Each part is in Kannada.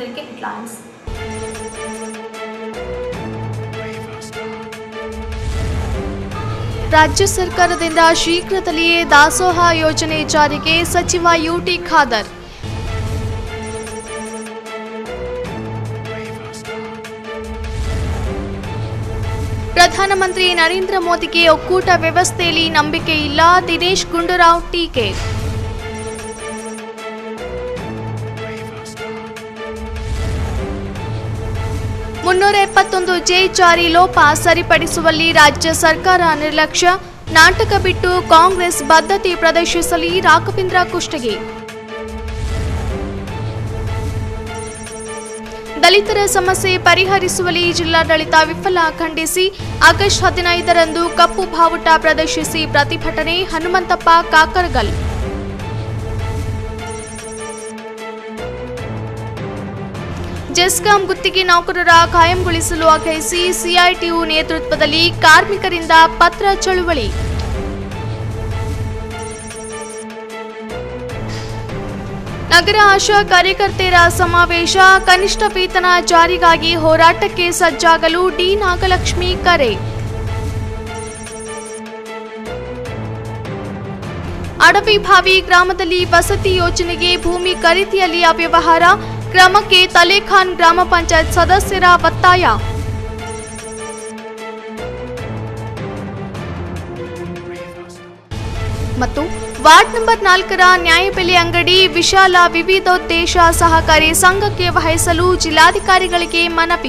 ಮೊದಲಿಗೆ ಹೆಡ್ಲೈನ್ಸ್ ರಾಜ್ಯ ಸರ್ಕಾರದಿಂದ ಶೀಘ್ರದಲ್ಲಿಯೇ ದಾಸೋಹ ಯೋಜನೆ ಜಾರಿಗೆ ಸಚಿವ ಯುಟಿ ಖಾದರ್ ಪ್ರಧಾನಮಂತ್ರಿ ನರೇಂದ್ರ ಮೋದಿಗೆ ಒಕ್ಕೂಟ ವ್ಯವಸ್ಥೆಯಲ್ಲಿ ನಂಬಿಕೆ ಇಲ್ಲ ದಿನೇಶ್ ಗುಂಡೂರಾವ್ ಟೀಕೆ ಮುನ್ನೂರ ಎಪ್ಪತ್ತೊಂದು ಜೆ ಜಾರಿ ಲೋಪ ಸರಿಪಡಿಸುವಲ್ಲಿ ರಾಜ್ಯ ಸರ್ಕಾರ ನಿರ್ಲಕ್ಷ್ಯ ನಾಟಕ ಬಿಟ್ಟು ಕಾಂಗ್ರೆಸ್ ಬದ್ಧತೆ ಪ್ರದರ್ಶಿಸಲಿ ರಾಘವೇಂದ್ರ ಕುಷ್ಟಗಿ ದಲಿತರ ಸಮಸ್ಯೆ ಪರಿಹರಿಸುವಲ್ಲಿ ಜಿಲ್ಲಾಡಳಿತ ವಿಫಲ ಖಂಡಿಸಿ ಆಗಸ್ಟ್ ಹದಿನೈದರಂದು ಕಪ್ಪು ಬಾವುಟ ಪ್ರದರ್ಶಿಸಿ ಪ್ರತಿಭಟನೆ ಹನುಮಂತಪ್ಪ ಕಾಕರಗಲ್ ಜೆಸ್ಕಾಂ ಗುತ್ತಿಗೆ ನೌಕರರ ಕಾಯಂಗೊಳಿಸಲು ಆಗ್ರಹಿಸಿ ಸಿಐಟಿಯು ನೇತೃತ್ವದಲ್ಲಿ ಕಾರ್ಮಿಕರಿಂದ ಪತ್ರ ಚಳುವಳಿ ನಗರ ಆಶಾ ಕಾರ್ಯಕರ್ತೆಯರ ಸಮಾವೇಶ ಕನಿಷ್ಠ ವೇತನ ಜಾರಿಗಾಗಿ ಹೋರಾಟಕ್ಕೆ ಸಜ್ಜಾಗಲು ಡಿ ನಾಗಲಕ್ಷ್ಮಿ ಕರೆ ಅಡವಿಭಾವಿ ಗ್ರಾಮದಲ್ಲಿ ವಸತಿ ಯೋಜನೆಗೆ ಭೂಮಿ ಖರೀದಿಯಲ್ಲಿ ಅವ್ಯವಹಾರ ಕ್ರಮಕ್ಕೆ ತಲೇಖಾನ್ ಗ್ರಾಮ ಪಂಚಾಯತ್ ಸದಸ್ಯರ ಒತ್ತಾಯ ಮತ್ತು ವಾರ್ಡ್ ನಂಬರ್ ನಾಲ್ಕರ ನ್ಯಾಯಬೆಲೆ ಅಂಗಡಿ ವಿಶಾಲ ವಿವಿಧೋದ್ದೇಶ ಸಹಕಾರಿ ಸಂಘಕ್ಕೆ ವಹಿಸಲು ಜಿಲ್ಲಾಧಿಕಾರಿಗಳಿಗೆ ಮನವಿ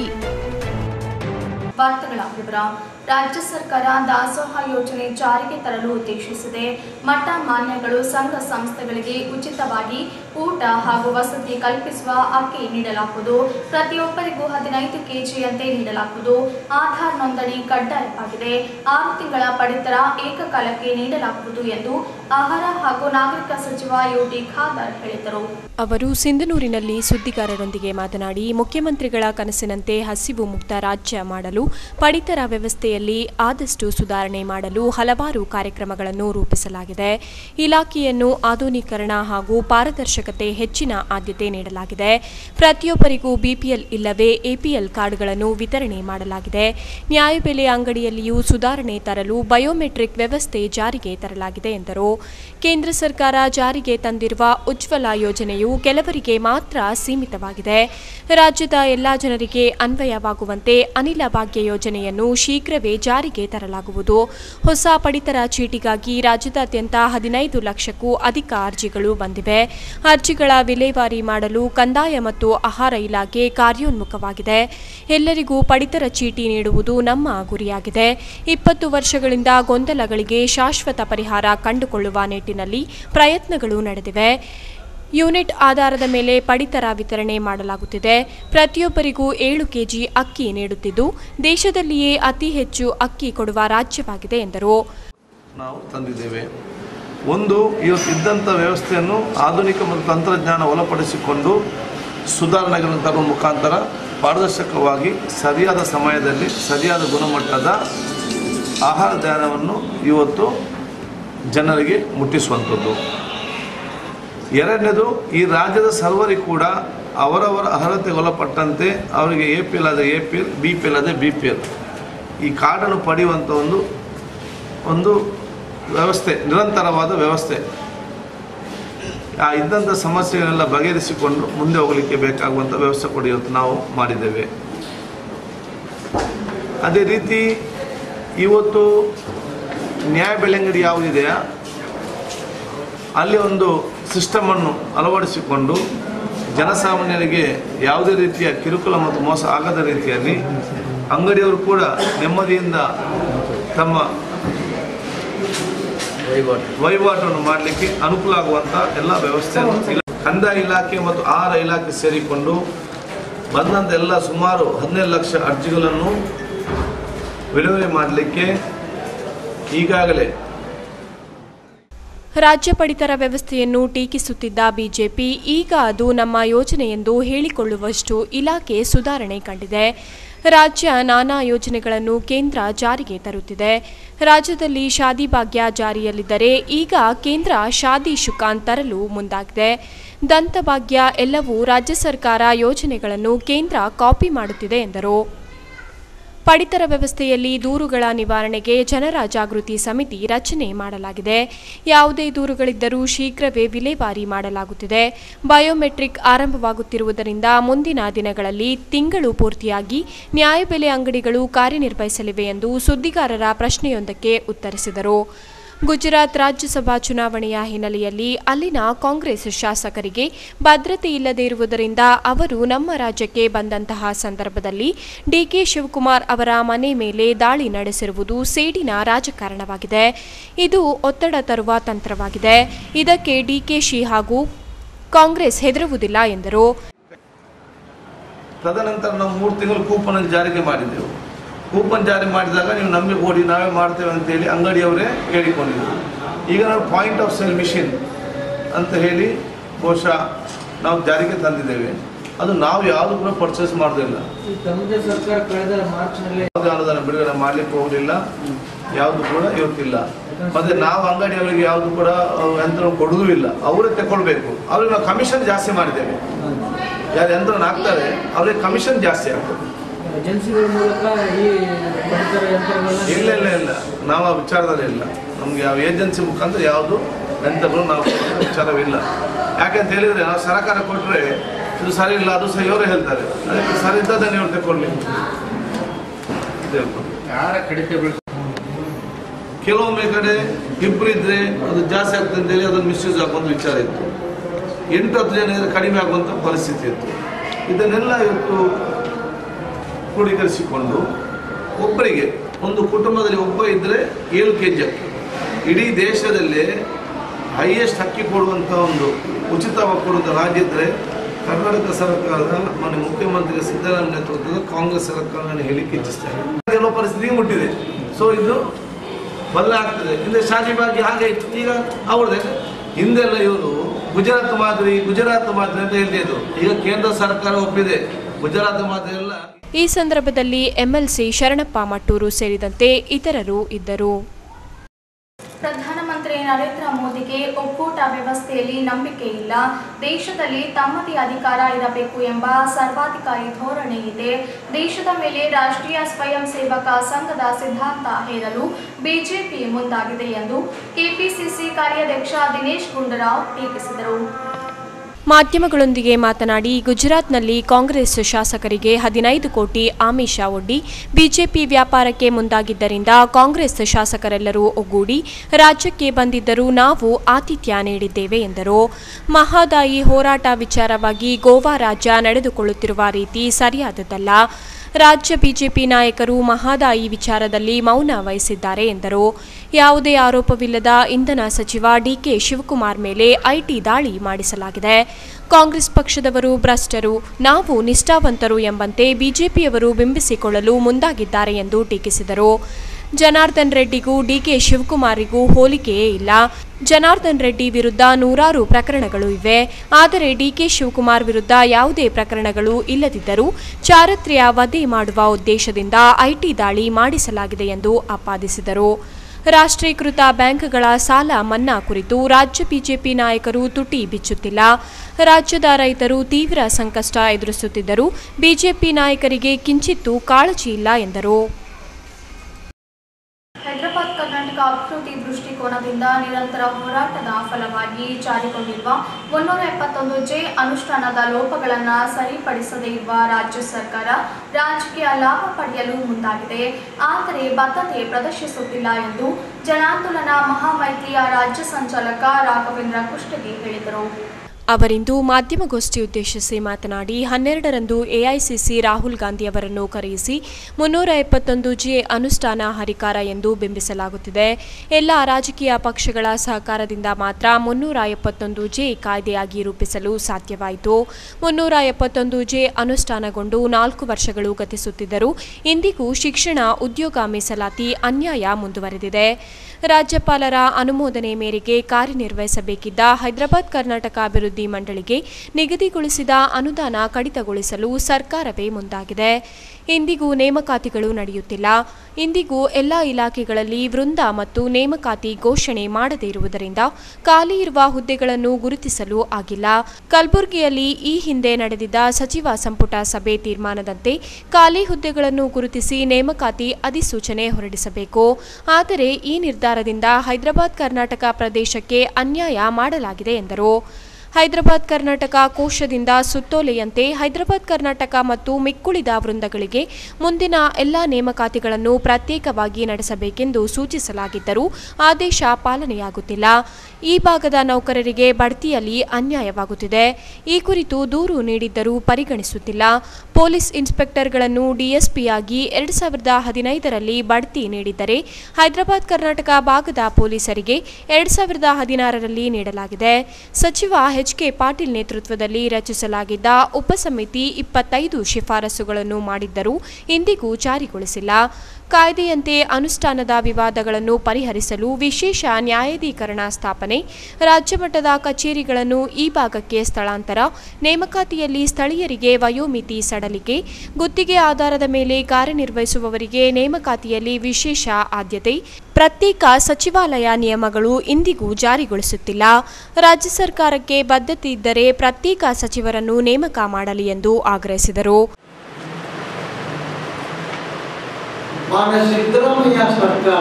ವಾರ್ತೆಗಳ ವಿವರ ರಾಜ್ಯ ಸರ್ಕಾರ ದಾಸೋಹ ಯೋಜನೆ ಜಾರಿಗೆ ತರಲು ಉದ್ದೇಶಿಸಿದೆ ಮಠ ಮಾನ್ಯಗಳು ಸಂಘ ಸಂಸ್ಥೆಗಳಿಗೆ ಉಚಿತವಾಗಿ ಊಟ ಹಾಗೂ ವಸತಿ ಕಲ್ಪಿಸುವ ಅಕ್ಕಿ ನೀಡಲಾಗುವುದು ಪ್ರತಿಯೊಬ್ಬರಿಗೂ ಹದಿನೈದು ಕೆಜಿಯಂತೆ ನೀಡಲಾಗುವುದು ಆಧಾರ್ ನೋಂದಣಿ ಕಡ್ಡಾಯವಾಗಿದೆ ಆರು ತಿಂಗಳ ಪಡಿತರ ಏಕಕಾಲಕ್ಕೆ ನೀಡಲಾಗುವುದು ಎಂದು ಆಹಾರ ಹಾಗೂ ನಾಗರಿಕ ಸಚಿವ ಯುಟಿ ಖಾದರ್ ಹೇಳಿದರು ಅವರು ಸಿಂಧನೂರಿನಲ್ಲಿ ಸುದ್ದಿಗಾರರೊಂದಿಗೆ ಮಾತನಾಡಿ ಮುಖ್ಯಮಂತ್ರಿಗಳ ಕನಸಿನಂತೆ ಹಸಿವು ಮುಕ್ತ ರಾಜ್ಯ ಮಾಡಲು ಪಡಿತರ ವ್ಯವಸ್ಥೆಯಲ್ಲಿ ಆದಷ್ಟು ಸುಧಾರಣೆ ಮಾಡಲು ಹಲವಾರು ಕಾರ್ಯಕ್ರಮಗಳನ್ನು ರೂಪಿಸಲಾಗಿದೆ ಇಲಾಖೆಯನ್ನು ಆಧುನೀಕರಣ ಹಾಗೂ ಪಾರದರ್ಶಕತೆ ಹೆಚ್ಚಿನ ಆದ್ಯತೆ ನೀಡಲಾಗಿದೆ ಪ್ರತಿಯೊಬ್ಬರಿಗೂ ಬಿಪಿಎಲ್ ಇಲ್ಲವೇ ಎಪಿಎಲ್ ಕಾರ್ಡ್ಗಳನ್ನು ವಿತರಣೆ ಮಾಡಲಾಗಿದೆ ನ್ಯಾಯಬೆಲೆ ಅಂಗಡಿಯಲ್ಲಿಯೂ ಸುಧಾರಣೆ ತರಲು ಬಯೋಮೆಟ್ರಿಕ್ ವ್ಯವಸ್ಥೆ ಜಾರಿಗೆ ತರಲಾಗಿದೆ ಎಂದರು ಕೇಂದ್ರ ಸರ್ಕಾರ ಜಾರಿಗೆ ತಂದಿರುವ ಉಜ್ವಲ ಯೋಜನೆಯು ಕೆಲವರಿಗೆ ಮಾತ್ರ ಸೀಮಿತವಾಗಿದೆ ರಾಜ್ಯದ ಎಲ್ಲಾ ಜನರಿಗೆ ಅನ್ವಯವಾಗುವಂತೆ ಅನಿಲ ಭಾಗ್ಯ ಯೋಜನೆಯನ್ನು ಶೀಘ್ರವೇ ಜಾರಿಗೆ ತರಲಾಗುವುದು ಹೊಸ ಪಡಿತರ ಚೀಟಿಗಾಗಿ ರಾಜ್ಯದಾದ್ಯಂತ ಹದಿನೈದು ಲಕ್ಷಕ್ಕೂ ಅಧಿಕ ಅರ್ಜಿಗಳು ಬಂದಿವೆ ಅರ್ಜಿಗಳ ವಿಲೇವಾರಿ ಮಾಡಲು ಕಂದಾಯ ಮತ್ತು ಆಹಾರ ಇಲಾಖೆ ಕಾರ್ಯೋನ್ಮುಖವಾಗಿದೆ ಎಲ್ಲರಿಗೂ ಪಡಿತರ ಚೀಟಿ ನೀಡುವುದು ನಮ್ಮ ಗುರಿಯಾಗಿದೆ ಇಪ್ಪತ್ತು ವರ್ಷಗಳಿಂದ ಗೊಂದಲಗಳಿಗೆ ಶಾಶ್ವತ ಪರಿಹಾರ ಕಂಡುಕೊಳ್ಳುವ ನಿಟ್ಟಿನಲ್ಲಿ ಪ್ರಯತ್ನಗಳು ನಡೆದಿವೆ ಯೂನಿಟ್ ಆಧಾರದ ಮೇಲೆ ಪಡಿತರ ವಿತರಣೆ ಮಾಡಲಾಗುತ್ತಿದೆ ಪ್ರತಿಯೊಬ್ಬರಿಗೂ ಏಳು ಕೆಜಿ ಅಕ್ಕಿ ನೀಡುತ್ತಿದ್ದು ದೇಶದಲ್ಲಿಯೇ ಅತಿ ಹೆಚ್ಚು ಅಕ್ಕಿ ಕೊಡುವ ರಾಜ್ಯವಾಗಿದೆ ಎಂದರು ನಾವು ತಂದಿದ್ದೇವೆ ಒಂದು ಇವತ್ತು ಇದ್ದಂಥ ವ್ಯವಸ್ಥೆಯನ್ನು ಆಧುನಿಕ ಮತ್ತು ತಂತ್ರಜ್ಞಾನ ಒಳಪಡಿಸಿಕೊಂಡು ಸುಧಾರಣೆಗಳನ್ನು ತರುವ ಮುಖಾಂತರ ಪಾರದರ್ಶಕವಾಗಿ ಸರಿಯಾದ ಸಮಯದಲ್ಲಿ ಸರಿಯಾದ ಗುಣಮಟ್ಟದ ಆಹಾರ ಧಾನ್ಯವನ್ನು ಇವತ್ತು ಜನರಿಗೆ ಮುಟ್ಟಿಸುವಂಥದ್ದು ಎರಡನೇದು ಈ ರಾಜ್ಯದ ಸರ್ವರಿಗೂ ಕೂಡ ಅವರವರ ಅರ್ಹತೆಗೆ ಒಳಪಟ್ಟಂತೆ ಅವರಿಗೆ ಎ ಪಿ ಎಲ್ ಆದರೆ A P L B P L ಆದರೆ ಬಿ ಪಿ ಎಲ್ ಈ ಕಾರ್ಡನ್ನು ಪಡೆಯುವಂಥ ಒಂದು ಒಂದು ವ್ಯವಸ್ಥೆ ನಿರಂತರವಾದ ವ್ಯವಸ್ಥೆ ಆ ಇದ್ದಂಥ ಸಮಸ್ಯೆಗಳೆಲ್ಲ ಬಗೆಹರಿಸಿಕೊಂಡು ಮುಂದೆ ಹೋಗಲಿಕ್ಕೆ ಬೇಕಾಗುವಂಥ ವ್ಯವಸ್ಥೆ ಕೂಡ ಇವತ್ತು ನಾವು ಮಾಡಿದ್ದೇವೆ ಅದೇ ರೀತಿ ಇವತ್ತು ನ್ಯಾಯ ಬೆಳಂಗಡಿ ಯಾವುದಿದೆಯಾ ಅಲ್ಲಿ ಒಂದು ಸಿಸ್ಟಮನ್ನು ಅಳವಡಿಸಿಕೊಂಡು ಜನಸಾಮಾನ್ಯರಿಗೆ ಯಾವುದೇ ರೀತಿಯ ಕಿರುಕುಳ ಮತ್ತು ಮೋಸ ಆಗದ ರೀತಿಯಲ್ಲಿ ಅಂಗಡಿಯವರು ಕೂಡ ನೆಮ್ಮದಿಯಿಂದ ತಮ್ಮ ವಹಿವಾಟನ್ನು ಮಾಡಲಿಕ್ಕೆ ಅನುಕೂಲ ಆಗುವಂಥ ಎಲ್ಲ ವ್ಯವಸ್ಥೆಯನ್ನು ಇಲ್ಲ ಕಂದಾಯ ಇಲಾಖೆ ಮತ್ತು ಆಹಾರ ಇಲಾಖೆ ಸೇರಿಕೊಂಡು ಬಂದಂಥ ಎಲ್ಲ ಸುಮಾರು ಹದಿನೈದು ಲಕ್ಷ ಅರ್ಜಿಗಳನ್ನು ವಿಲೇವಾರಿ ಮಾಡಲಿಕ್ಕೆ ಈಗಾಗಲೇ ರಾಜ್ಯ ಪಡಿತರ ವ್ಯವಸ್ಥೆಯನ್ನು ಟೀಕಿಸುತ್ತಿದ್ದ ಬಿಜೆಪಿ ಈಗ ಅದು ನಮ್ಮ ಯೋಜನೆ ಎಂದು ಹೇಳಿಕೊಳ್ಳುವಷ್ಟು ಇಲಾಖೆ ಸುಧಾರಣೆ ಕಂಡಿದೆ ರಾಜ್ಯ ನಾನಾ ಯೋಜನೆಗಳನ್ನು ಕೇಂದ್ರ ಜಾರಿಗೆ ತರುತ್ತಿದೆ ರಾಜ್ಯದಲ್ಲಿ ಶಾದಿ ಭಾಗ್ಯ ಜಾರಿಯಲ್ಲಿದ್ದರೆ ಈಗ ಕೇಂದ್ರ ಶಾದಿ ಶುಕಾನ್ ತರಲು ಮುಂದಾಗಿದೆ ದಂತಭಾಗ್ಯ ಎಲ್ಲವೂ ರಾಜ್ಯ ಸರ್ಕಾರ ಯೋಜನೆಗಳನ್ನು ಕೇಂದ್ರ ಕಾಪಿ ಮಾಡುತ್ತಿದೆ ಎಂದರು ಪಡಿತರ ವ್ಯವಸ್ಥೆಯಲ್ಲಿ ದೂರುಗಳ ನಿವಾರಣೆಗೆ ಜನರ ಜಾಗೃತಿ ಸಮಿತಿ ರಚನೆ ಮಾಡಲಾಗಿದೆ ಯಾವುದೇ ದೂರುಗಳಿದ್ದರೂ ಶೀಘ್ರವೇ ವಿಲೇವಾರಿ ಮಾಡಲಾಗುತ್ತಿದೆ ಬಯೋಮೆಟ್ರಿಕ್ ಆರಂಭವಾಗುತ್ತಿರುವುದರಿಂದ ಮುಂದಿನ ದಿನಗಳಲ್ಲಿ ತಿಂಗಳು ಪೂರ್ತಿಯಾಗಿ ನ್ಯಾಯಬೆಲೆ ಅಂಗಡಿಗಳು ಕಾರ್ಯನಿರ್ವಹಿಸಲಿವೆ ಎಂದು ಸುದ್ದಿಗಾರರ ಪ್ರಶ್ನೆಯೊಂದಕ್ಕೆ ಉತ್ತರಿಸಿದರು ಗುಜರಾತ್ ರಾಜ್ಯಸಭಾ ಚುನಾವಣೆಯ ಹಿನ್ನೆಲೆಯಲ್ಲಿ ಅಲ್ಲಿನ ಕಾಂಗ್ರೆಸ್ ಶಾಸಕರಿಗೆ ಭದ್ರತೆ ಇಲ್ಲದೇ ಇರುವುದರಿಂದ ಅವರು ನಮ್ಮ ರಾಜ್ಯಕ್ಕೆ ಬಂದಂತಹ ಸಂದರ್ಭದಲ್ಲಿ ಡಿಕೆ ಶಿವಕುಮಾರ್ ಅವರ ಮನೆ ಮೇಲೆ ದಾಳಿ ನಡೆಸಿರುವುದು ಸೇಡಿನ ರಾಜಕಾರಣವಾಗಿದೆ ಇದು ಒತ್ತಡ ತರುವ ತಂತ್ರವಾಗಿದೆ ಇದಕ್ಕೆ ಡಿಕೆಶಿ ಹಾಗೂ ಕಾಂಗ್ರೆಸ್ ಹೆದರುವುದಿಲ್ಲ ಎಂದರು ತದನಂತರ ನಾವು ಮೂರು ತಿಂಗಳು ಕೂಪನ್ ಜಾರಿಗೆ ಮಾಡಿದ್ದೆವು ಕೂಪನ್ ಜಾರಿ ಮಾಡಿದಾಗ ನೀವು ನಮಗೆ ಕೊಡಿ ನಾವೇ ಮಾಡ್ತೇವೆ ಅಂತೇಳಿ ಅಂಗಡಿಯವರೇ ಹೇಳಿಕೊಂಡಿದ್ರು ಈಗ ನಾವು ಪಾಯಿಂಟ್ ಆಫ್ ಸೇಲ್ ಮಿಷಿನ್ ಅಂತ ಹೇಳಿ ಬಹುಶಃ ನಾವು ಜಾರಿಗೆ ತಂದಿದ್ದೇವೆ ಅದು ನಾವು ಯಾವುದು ಕೂಡ ಪರ್ಚೇಸ್ ಮಾಡೋದಿಲ್ಲ ಈ ತಮ್ಮದೇ ಸರ್ಕಾರ ಕಳೆದ ಮಾರ್ಚ್ನಲ್ಲಿ ಯಾವುದೇ ಅನುದಾನ ಬಿಡುಗಡೆ ಮಾಡಲಿಕ್ಕೆ ಹೋಗಲಿಲ್ಲ ಯಾವುದು ಕೂಡ ಇವತ್ತಿಲ್ಲ ಮತ್ತೆ ನಾವು ಅಂಗಡಿಯವರಿಗೆ ಯಾವುದು ಕೂಡ ಆ, ಯಂತ್ರ ಕೊಡುವುದೂ ಇಲ್ಲ ಅವರೇ ತಗೊಳ್ಬೇಕು ಅವ್ರಿಗೆ ನಾವು ಕಮಿಷನ್ ಜಾಸ್ತಿ ಮಾಡಿದ್ದೇವೆ ಯಾರು ಯಂತ್ರ ಹಾಕ್ತಾರೆ ಅವ್ರಿಗೆ ಕಮಿಷನ್ ಜಾಸ್ತಿ ಆಗ್ತದೆ ಏಜೆನ್ಸಿಗಳ ಮೂಲಕ ಈ ಪಡಿತರ ಯಂತ್ರಗಳನ್ನ ಇಲ್ಲ ಇಲ್ಲ ಇಲ್ಲ ನಾವು ಆ ವಿಚಾರದಲ್ಲಿ ಇಲ್ಲ ನಮ್ಗೆ ಯಾವ ಏಜೆನ್ಸಿ ಮುಖಾಂತರ ಯಾವುದು ಯಂತ್ರಗಳು ನಾವು ಕೊಡೋ ವಿಚಾರವಿಲ್ಲ ಯಾಕಂತ ಹೇಳಿದ್ರೆ ನಾವು ಸರ್ಕಾರ ಕೊಟ್ಟರೆ ಇದು ಸರಿ ಇಲ್ಲ ಅದು ಸಹ ಇವರೇ ಹೇಳ್ತಾರೆ ಅದಕ್ಕೆ ಸರಿ ಇದ್ದದನ್ನು ಇವ್ರು ತಗೊಳ್ಳಿ ಅಂತ ಹೇಳ್ಕೊಂಡು ಯಾರ ಕಡಿತ ಬೀಳ್ತಾರೆ ಕೆಲವೊಮ್ಮೆ ಕಡೆ ಇಬ್ಬರು ಇದ್ರೆ ಅದು ಜಾಸ್ತಿ ಆಗ್ತದೆ ಅಂತೇಳಿ ಅದನ್ನು ಮಿಸ್ಯೂಸ್ ಆಗುವಂಥ ವಿಚಾರ ಇತ್ತು ಎಂಟು ಹತ್ತು ಜನ ಇದ್ರೆ ಕಡಿಮೆ ಆಗುವಂಥ ಪರಿಸ್ಥಿತಿ ಇತ್ತು ಇದನ್ನೆಲ್ಲ ಇವತ್ತು ಕ್ರೋಢೀಕರಿಸಿಕೊಂಡು ಒಬ್ಬರಿಗೆ ಒಂದು ಕುಟುಂಬದಲ್ಲಿ ಒಬ್ಬ ಇದ್ದರೆ ಏಳು ಕೆ ಜಿ ಅಕ್ಕಿ ಇಡೀ ದೇಶದಲ್ಲೇ ಹೈಯೆಸ್ಟ್ ಅಕ್ಕಿ ಕೊಡುವಂಥ ಒಂದು ಉಚಿತವಾಗಿ ಕೊಡುವಂಥ ರಾಜ್ಯ ಇದ್ದರೆ ಕರ್ನಾಟಕ ಸರ್ಕಾರದ ಮಾನ್ಯ ಮುಖ್ಯಮಂತ್ರಿ ಸಿದ್ದರಾಮಯ್ಯ ನೇತೃತ್ವದ ಕಾಂಗ್ರೆಸ್ ಸರ್ಕಾರ ನಾನು ಹೇಳಿಕ್ಕೆ ಇಚ್ಛಿಸ್ತೇನೆ ಕೆಲವು ಪರಿಸ್ಥಿತಿಗೆ ಮುಟ್ಟಿದೆ ಸೊ ಇದು ಬದಲಾಗ್ತದೆ ಹಿಂದೆ ಶಾಜಿಬಾಗಿ ಹಾಗೆ ಇತ್ತು ಈಗ ಅವ್ರದ್ದೇ ಹಿಂದೆಲ್ಲ ಇವರು ಗುಜರಾತ್ ಮಾದರಿ ಗುಜರಾತ್ ಮಾದರಿ ಅಂತ ಹೇಳ್ತಿದ್ರು ಈಗ ಕೇಂದ್ರ ಸರ್ಕಾರ ಒಪ್ಪಿದೆ ಗುಜರಾತ್ ಮಾದರಿ ಎಲ್ಲ ಈ ಸಂದರ್ಭದಲ್ಲಿ ಎಂಎಲ್ಸಿ ಶರಣಪ್ಪ ಮಟ್ಟೂರು ಸೇರಿದಂತೆ ಇತರರು ಇದ್ದರು ಪ್ರಧಾನಮಂತ್ರಿ ನರೇಂದ್ರ ಮೋದಿಗೆ ಒಕ್ಕೂಟ ವ್ಯವಸ್ಥೆಯಲ್ಲಿ ನಂಬಿಕೆ ಇಲ್ಲ ದೇಶದಲ್ಲಿ ತಮ್ಮದೇ ಅಧಿಕಾರ ಇರಬೇಕು ಎಂಬ ಸರ್ವಾಧಿಕಾರಿ ಧೋರಣೆ ಇದೆ ದೇಶದ ಮೇಲೆ ರಾಷ್ಟ್ರೀಯ ಸ್ವಯಂ ಸೇವಕ ಸಂಘದ ಸಿದ್ಧಾಂತ ಹೇರಲು ಬಿಜೆಪಿ ಮುಂದಾಗಿದೆ ಎಂದು ಕೆಪಿಸಿಸಿ ಕಾರ್ಯಾಧ್ಯಕ್ಷ ದಿನೇಶ್ ಗುಂಡೂರಾವ್ ಟೀಕಿಸಿದರು ಮಾಧ್ಯಮಗಳೊಂದಿಗೆ ಮಾತನಾಡಿ ಗುಜರಾತ್ನಲ್ಲಿ ಕಾಂಗ್ರೆಸ್ ಶಾಸಕರಿಗೆ ಹದಿನೈದು ಕೋಟಿ ಆಮಿಷ ಒಡ್ಡಿ ಬಿಜೆಪಿ ವ್ಯಾಪಾರಕ್ಕೆ ಮುಂದಾಗಿದ್ದರಿಂದ ಕಾಂಗ್ರೆಸ್ ಶಾಸಕರೆಲ್ಲರೂ ಒಗ್ಗೂಡಿ ರಾಜ್ಯಕ್ಕೆ ಬಂದಿದ್ದರೂ ನಾವು ಆತಿಥ್ಯ ನೀಡಿದ್ದೇವೆ ಎಂದರು ಮಹಾದಾಯಿ ಹೋರಾಟ ವಿಚಾರವಾಗಿ ಗೋವಾ ರಾಜ್ಯ ನಡೆದುಕೊಳ್ಳುತ್ತಿರುವ ರೀತಿ ಸರಿಯಾದದ್ದಲ್ಲ ರಾಜ್ಯ ಬಿಜೆಪಿ ನಾಯಕರು ಮಹಾದಾಯಿ ವಿಚಾರದಲ್ಲಿ ಮೌನ ವಹಿಸಿದ್ದಾರೆ ಎಂದರು ಯಾವುದೇ ಆರೋಪವಿಲ್ಲದ ಇಂಧನ ಸಚಿವ ಡಿಕೆ ಶಿವಕುಮಾರ್ ಮೇಲೆ ಐಟಿ ದಾಳಿ ಮಾಡಿಸಲಾಗಿದೆ ಕಾಂಗ್ರೆಸ್ ಪಕ್ಷದವರು ಭ್ರಷ್ಟರು ನಾವು ನಿಷ್ಠಾವಂತರು ಎಂಬಂತೆ ಬಿಜೆಪಿಯವರು ಬಿಂಬಿಸಿಕೊಳ್ಳಲು ಮುಂದಾಗಿದ್ದಾರೆ ಎಂದು ಟೀಕಿಸಿದರು ಜನಾರ್ದನ್ ರೆಡ್ಡಿಗೂ ಡಿಕೆ ಶಿವಕುಮಾರಿಗೂ ಹೋಲಿಕೆಯೇ ಇಲ್ಲ ಜನಾರ್ದನ್ ರೆಡ್ಡಿ ವಿರುದ್ಧ ನೂರಾರು ಪ್ರಕರಣಗಳು ಇವೆ ಆದರೆ ಡಿಕೆ ಶಿವಕುಮಾರ್ ವಿರುದ್ಧ ಯಾವುದೇ ಪ್ರಕರಣಗಳು ಇಲ್ಲದಿದ್ದರೂ ಚಾರಿತ್ರ್ಯ ವಧೆ ಮಾಡುವ ಉದ್ದೇಶದಿಂದ ಐಟಿ ದಾಳಿ ಮಾಡಿಸಲಾಗಿದೆ ಎಂದು ಆಪಾದಿಸಿದರು ರಾಷ್ಟ್ರೀಕೃತ ಬ್ಯಾಂಕ್ಗಳ ಸಾಲ ಮನ್ನಾ ಕುರಿತು ರಾಜ್ಯ ಬಿಜೆಪಿ ನಾಯಕರು ತುಟಿ ಬಿಚ್ಚುತ್ತಿಲ್ಲ ರಾಜ್ಯದ ರೈತರು ತೀವ್ರ ಸಂಕಷ್ಟ ಎದುರಿಸುತ್ತಿದ್ದರೂ ಬಿಜೆಪಿ ನಾಯಕರಿಗೆ ಕಿಂಚಿತ್ತೂ ಕಾಳಜಿ ಇಲ್ಲ ಎಂದರು ಹೈದರಾಬಾದ್ ಕರ್ನಾಟಕ ಅಭಿವೃದ್ಧಿ ದೃಷ್ಟಿಕೋನದಿಂದ ನಿರಂತರ ಹೋರಾಟದ ಫಲವಾಗಿ ಜಾರಿಗೊಂಡಿರುವ ಮುನ್ನೂರ ಎಪ್ಪತ್ತೊಂದು ಜೆ ಅನುಷ್ಠಾನದ ಲೋಪಗಳನ್ನು ಸರಿಪಡಿಸದೇ ಇರುವ ರಾಜ್ಯ ಸರ್ಕಾರ ರಾಜಕೀಯ ಲಾಭ ಪಡೆಯಲು ಮುಂದಾಗಿದೆ ಆದರೆ ಬದ್ಧತೆ ಪ್ರದರ್ಶಿಸುತ್ತಿಲ್ಲ ಎಂದು ಜನಾಂದೋಲನ ಮಹಾಮೈತ್ರಿಯ ರಾಜ್ಯ ಸಂಚಾಲಕ ರಾಘವೇಂದ್ರ ಕುಷ್ಟಗಿ ಹೇಳಿದರು ಅವರಿಂದು ಮಾಧ್ಯಮಗೋಷ್ಠಿ ಉದ್ದೇಶಿಸಿ ಮಾತನಾಡಿ ಹನ್ನೆರಡರಂದು ಎಐಸಿಸಿ ರಾಹುಲ್ ಗಾಂಧಿ ಅವರನ್ನು ಕರೆಯಿಸಿ ಮುನ್ನೂರ ಎಪ್ಪತ್ತೊಂದು ಜೆ ಅನುಷ್ಠಾನ ಹರಿಕಾರ ಎಂದು ಬಿಂಬಿಸಲಾಗುತ್ತಿದೆ ಎಲ್ಲ ರಾಜಕೀಯ ಪಕ್ಷಗಳ ಸಹಕಾರದಿಂದ ಮಾತ್ರ ಮುನ್ನೂರ ಎಪ್ಪತ್ತೊಂದು ಜೆ ಕಾಯ್ದೆಯಾಗಿ ರೂಪಿಸಲು ಸಾಧ್ಯವಾಯಿತು ಮುನ್ನೂರ ಎಪ್ಪತ್ತೊಂದು ಜೆ ಅನುಷ್ಠಾನಗೊಂಡು ನಾಲ್ಕು ವರ್ಷಗಳು ಗತಿಸುತ್ತಿದ್ದರೂ ಇಂದಿಗೂ ಶಿಕ್ಷಣ ಉದ್ಯೋಗ ಮೀಸಲಾತಿ ಅನ್ಯಾಯ ಮುಂದುವರೆದಿದೆ ರಾಜ್ಯಪಾಲರ ಅನುಮೋದನೆ ಮೇರೆಗೆ ಕಾರ್ಯನಿರ್ವಹಿಸಬೇಕಿದ್ದ ಹೈದರಾಬಾದ್ ಕರ್ನಾಟಕ ಅಭಿವೃದ್ಧಿ ಅಭಿವೃದ್ಧಿ ಮಂಡಳಿಗೆ ನಿಗದಿಗೊಳಿಸಿದ ಅನುದಾನ ಕಡಿತಗೊಳಿಸಲು ಸರ್ಕಾರವೇ ಮುಂದಾಗಿದೆ ಇಂದಿಗೂ ನೇಮಕಾತಿಗಳು ನಡೆಯುತ್ತಿಲ್ಲ ಇಂದಿಗೂ ಎಲ್ಲ ಇಲಾಖೆಗಳಲ್ಲಿ ವೃಂದ ಮತ್ತು ನೇಮಕಾತಿ ಘೋಷಣೆ ಮಾಡದೇ ಇರುವುದರಿಂದ ಖಾಲಿ ಇರುವ ಹುದ್ದೆಗಳನ್ನು ಗುರುತಿಸಲು ಆಗಿಲ್ಲ ಕಲಬುರಗಿಯಲ್ಲಿ ಈ ಹಿಂದೆ ನಡೆದಿದ್ದ ಸಚಿವ ಸಂಪುಟ ಸಭೆ ತೀರ್ಮಾನದಂತೆ ಖಾಲಿ ಹುದ್ದೆಗಳನ್ನು ಗುರುತಿಸಿ ನೇಮಕಾತಿ ಅಧಿಸೂಚನೆ ಹೊರಡಿಸಬೇಕು ಆದರೆ ಈ ನಿರ್ಧಾರದಿಂದ ಹೈದರಾಬಾದ್ ಕರ್ನಾಟಕ ಪ್ರದೇಶಕ್ಕೆ ಅನ್ಯಾಯ ಮಾಡಲಾಗಿದೆ ಎಂದರು ಹೈದರಾಬಾದ್ ಕರ್ನಾಟಕ ಕೋಶದಿಂದ ಸುತ್ತೋಲೆಯಂತೆ ಹೈದರಾಬಾದ್ ಕರ್ನಾಟಕ ಮತ್ತು ಮಿಕ್ಕುಳಿದ ವೃಂದಗಳಿಗೆ ಮುಂದಿನ ಎಲ್ಲ ನೇಮಕಾತಿಗಳನ್ನು ಪ್ರತ್ಯೇಕವಾಗಿ ನಡೆಸಬೇಕೆಂದು ಸೂಚಿಸಲಾಗಿದ್ದರೂ ಆದೇಶ ಪಾಲನೆಯಾಗುತ್ತಿಲ್ಲ ಈ ಭಾಗದ ನೌಕರರಿಗೆ ಬಡ್ತಿಯಲ್ಲಿ ಅನ್ಯಾಯವಾಗುತ್ತಿದೆ ಈ ಕುರಿತು ದೂರು ನೀಡಿದ್ದರೂ ಪರಿಗಣಿಸುತ್ತಿಲ್ಲ ಪೊಲೀಸ್ ಇನ್ಸ್ಪೆಕ್ಟರ್ಗಳನ್ನು ಡಿಎಸ್ಪಿಯಾಗಿ ಎರಡು ಸಾವಿರದ ಹದಿನೈದರಲ್ಲಿ ಬಡ್ತಿ ನೀಡಿದ್ದರೆ ಹೈದರಾಬಾದ್ ಕರ್ನಾಟಕ ಭಾಗದ ಪೊಲೀಸರಿಗೆ ಎರಡು ಸಾವಿರದ ಹದಿನಾರರಲ್ಲಿ ನೀಡಲಾಗಿದೆ ಸಚಿವ ಎಚ್ ಕೆ ಪಾಟೀಲ್ ನೇತೃತ್ವದಲ್ಲಿ ರಚಿಸಲಾಗಿದ್ದ ಉಪಸಮಿತಿ ಇಪ್ಪತ್ತೈದು ಶಿಫಾರಸುಗಳನ್ನು ಮಾಡಿದ್ದರೂ ಇಂದಿಗೂ ಜಾರಿಗೊಳಿಸಿಲ್ಲ ಕಾಯ್ದೆಯಂತೆ ಅನುಷ್ಠಾನದ ವಿವಾದಗಳನ್ನು ಪರಿಹರಿಸಲು ವಿಶೇಷ ನ್ಯಾಯಾಧೀಕರಣ ಸ್ಥಾಪನೆ ರಾಜ್ಯಮಟ್ಟದ ಕಚೇರಿಗಳನ್ನು ಈ ಭಾಗಕ್ಕೆ ಸ್ಥಳಾಂತರ ನೇಮಕಾತಿಯಲ್ಲಿ ಸ್ಥಳೀಯರಿಗೆ ವಯೋಮಿತಿ ಸಡಲಿಕೆ ಗುತ್ತಿಗೆ ಆಧಾರದ ಮೇಲೆ ಕಾರ್ಯನಿರ್ವಹಿಸುವವರಿಗೆ ನೇಮಕಾತಿಯಲ್ಲಿ ವಿಶೇಷ ಆದ್ಯತೆ ಪ್ರತ್ಯೇಕ ಸಚಿವಾಲಯ ನಿಯಮಗಳು ಇಂದಿಗೂ ಜಾರಿಗೊಳಿಸುತ್ತಿಲ್ಲ ರಾಜ್ಯ ಸರ್ಕಾರಕ್ಕೆ ಬದ್ಧತೆ ಇದ್ದರೆ ಪ್ರತ್ಯೇಕ ಸಚಿವರನ್ನು ನೇಮಕ ಮಾಡಲಿ ಎಂದು ಆಗ್ರಹಿಸಿದರು ಮಾನ್ಯ ಸಿದ್ದರಾಮಯ್ಯ ಸರ್ಕಾರ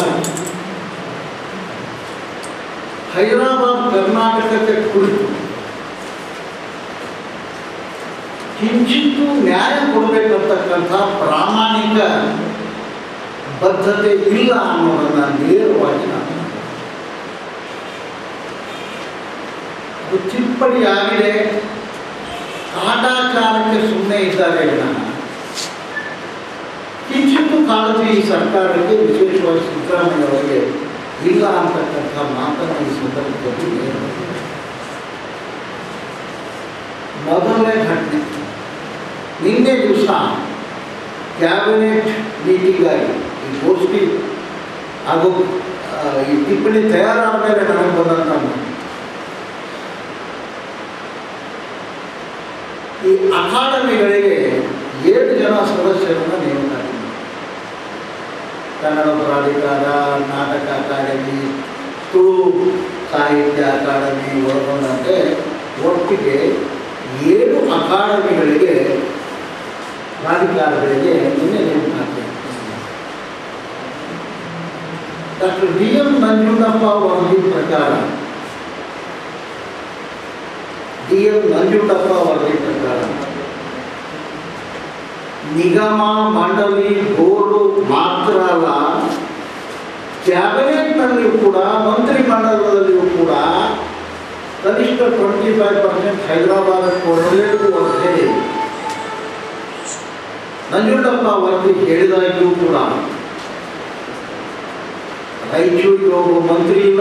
ಹೈದರಾಬಾದ್ ಕರ್ನಾಟಕಕ್ಕೆ ಕುರಿತು ಕಿಂಚಿತ್ತೂ ನ್ಯಾಯ ಕೊಡಬೇಕಂತಕ್ಕಂಥ ಪ್ರಾಮಾಣಿಕ ಬದ್ಧತೆ ಇಲ್ಲ ಅನ್ನೋದನ್ನ ನೇರವಾಗಿ ನಾನು ಅದು ತಿದ್ದುಪಡಿ ಆಗಿದೆ ಕಾಟಾಚಾರಕ್ಕೆ ಸುಮ್ಮನೆ ಇದ್ದಾರೆ ವಿನಃ ಕಿಂಚಿತ್ತು ಕಾಳಜಿ ಈ ಸರ್ಕಾರಕ್ಕೆ ವಿಶೇಷವಾಗಿ ಸಿದ್ದರಾಮಯ್ಯ ಅವರಿಗೆ ಇಲ್ಲ ಅಂತಕ್ಕಂಥ ಮಾತನ್ನು ಈ ಸಂದರ್ಭದಲ್ಲಿ ನೇರವಾಗಿ ಮೊದಲನೇ ಘಟನೆ ನಿನ್ನೆ ದಿವಸ ಕ್ಯಾಬಿನೆಟ್ ಮೀಟಿಂಗ್ ಆಗಿ ಈ ಗೋಷ್ಠಿ ಹಾಗೂ ಆ, ಈ ಟಿಪ್ಪಣಿ ತಯಾರಾದ ಮೇಲೆ ನನಗೆ ಬಂದಂಥ ಮಾತು. ಈ ಅಕಾಡೆಮಿಗಳಿಗೆ ಏಳು ಜನ ಸದಸ್ಯರನ್ನು ನೇಮಕ ಮಾಡಿದ್ದಾರೆ. ಕನ್ನಡ ಪ್ರಾಧಿಕಾರ ನಾಟಕ ಅಕಾಡೆಮಿ ತುಳು ಸಾಹಿತ್ಯ ಅಕಾಡೆಮಿ ಒಳಗೊಂಡಂತೆ ಒಟ್ಟಿಗೆ ಏಳು ಅಕಾಡೆಮಿಗಳಿಗೆ ಪ್ರಾಧಿಕಾರಗಳಿಗೆ ನಿನ್ನೆ ನೇಮಕ ಮಾಡಿದ್ದಾರೆ. ಡಾಕ್ಟರ್ ಡಿ ಎಂ ನಂಜುಂಡಪ್ಪ ವರದಿ ಪ್ರಕಾರ ಡಿ ಎಂ ನಂಜುಂಡಪ್ಪ ವರದಿ ಪ್ರಕಾರ ನಿಗಮ ಮಂಡಳಿ ಬೋರ್ಡು ಮಾತ್ರ ಅಲ್ಲ ಕ್ಯಾಬಿನೆಟ್ನಲ್ಲಿಯೂ ಕೂಡ ಮಂತ್ರಿ ಮಂಡಲದಲ್ಲಿಯೂ ಕೂಡ ಕನಿಷ್ಠ ಟ್ವೆಂಟಿ ಫೈವ್ ಪರ್ಸೆಂಟ್ ಹೈದರಾಬಾದ್ ಕೊಡಬೇಕು ಅಂತ ಹೇಳಿ ನಂಜುಂಡಪ್ಪ ವರದಿ ಹೇಳಿದಾಗ್ಯೂ ಕೂಡ ರಾಯಚೂರಿಗೆ ಹೋಗುವ ಮಂತ್ರಿ ಇಲ್ಲ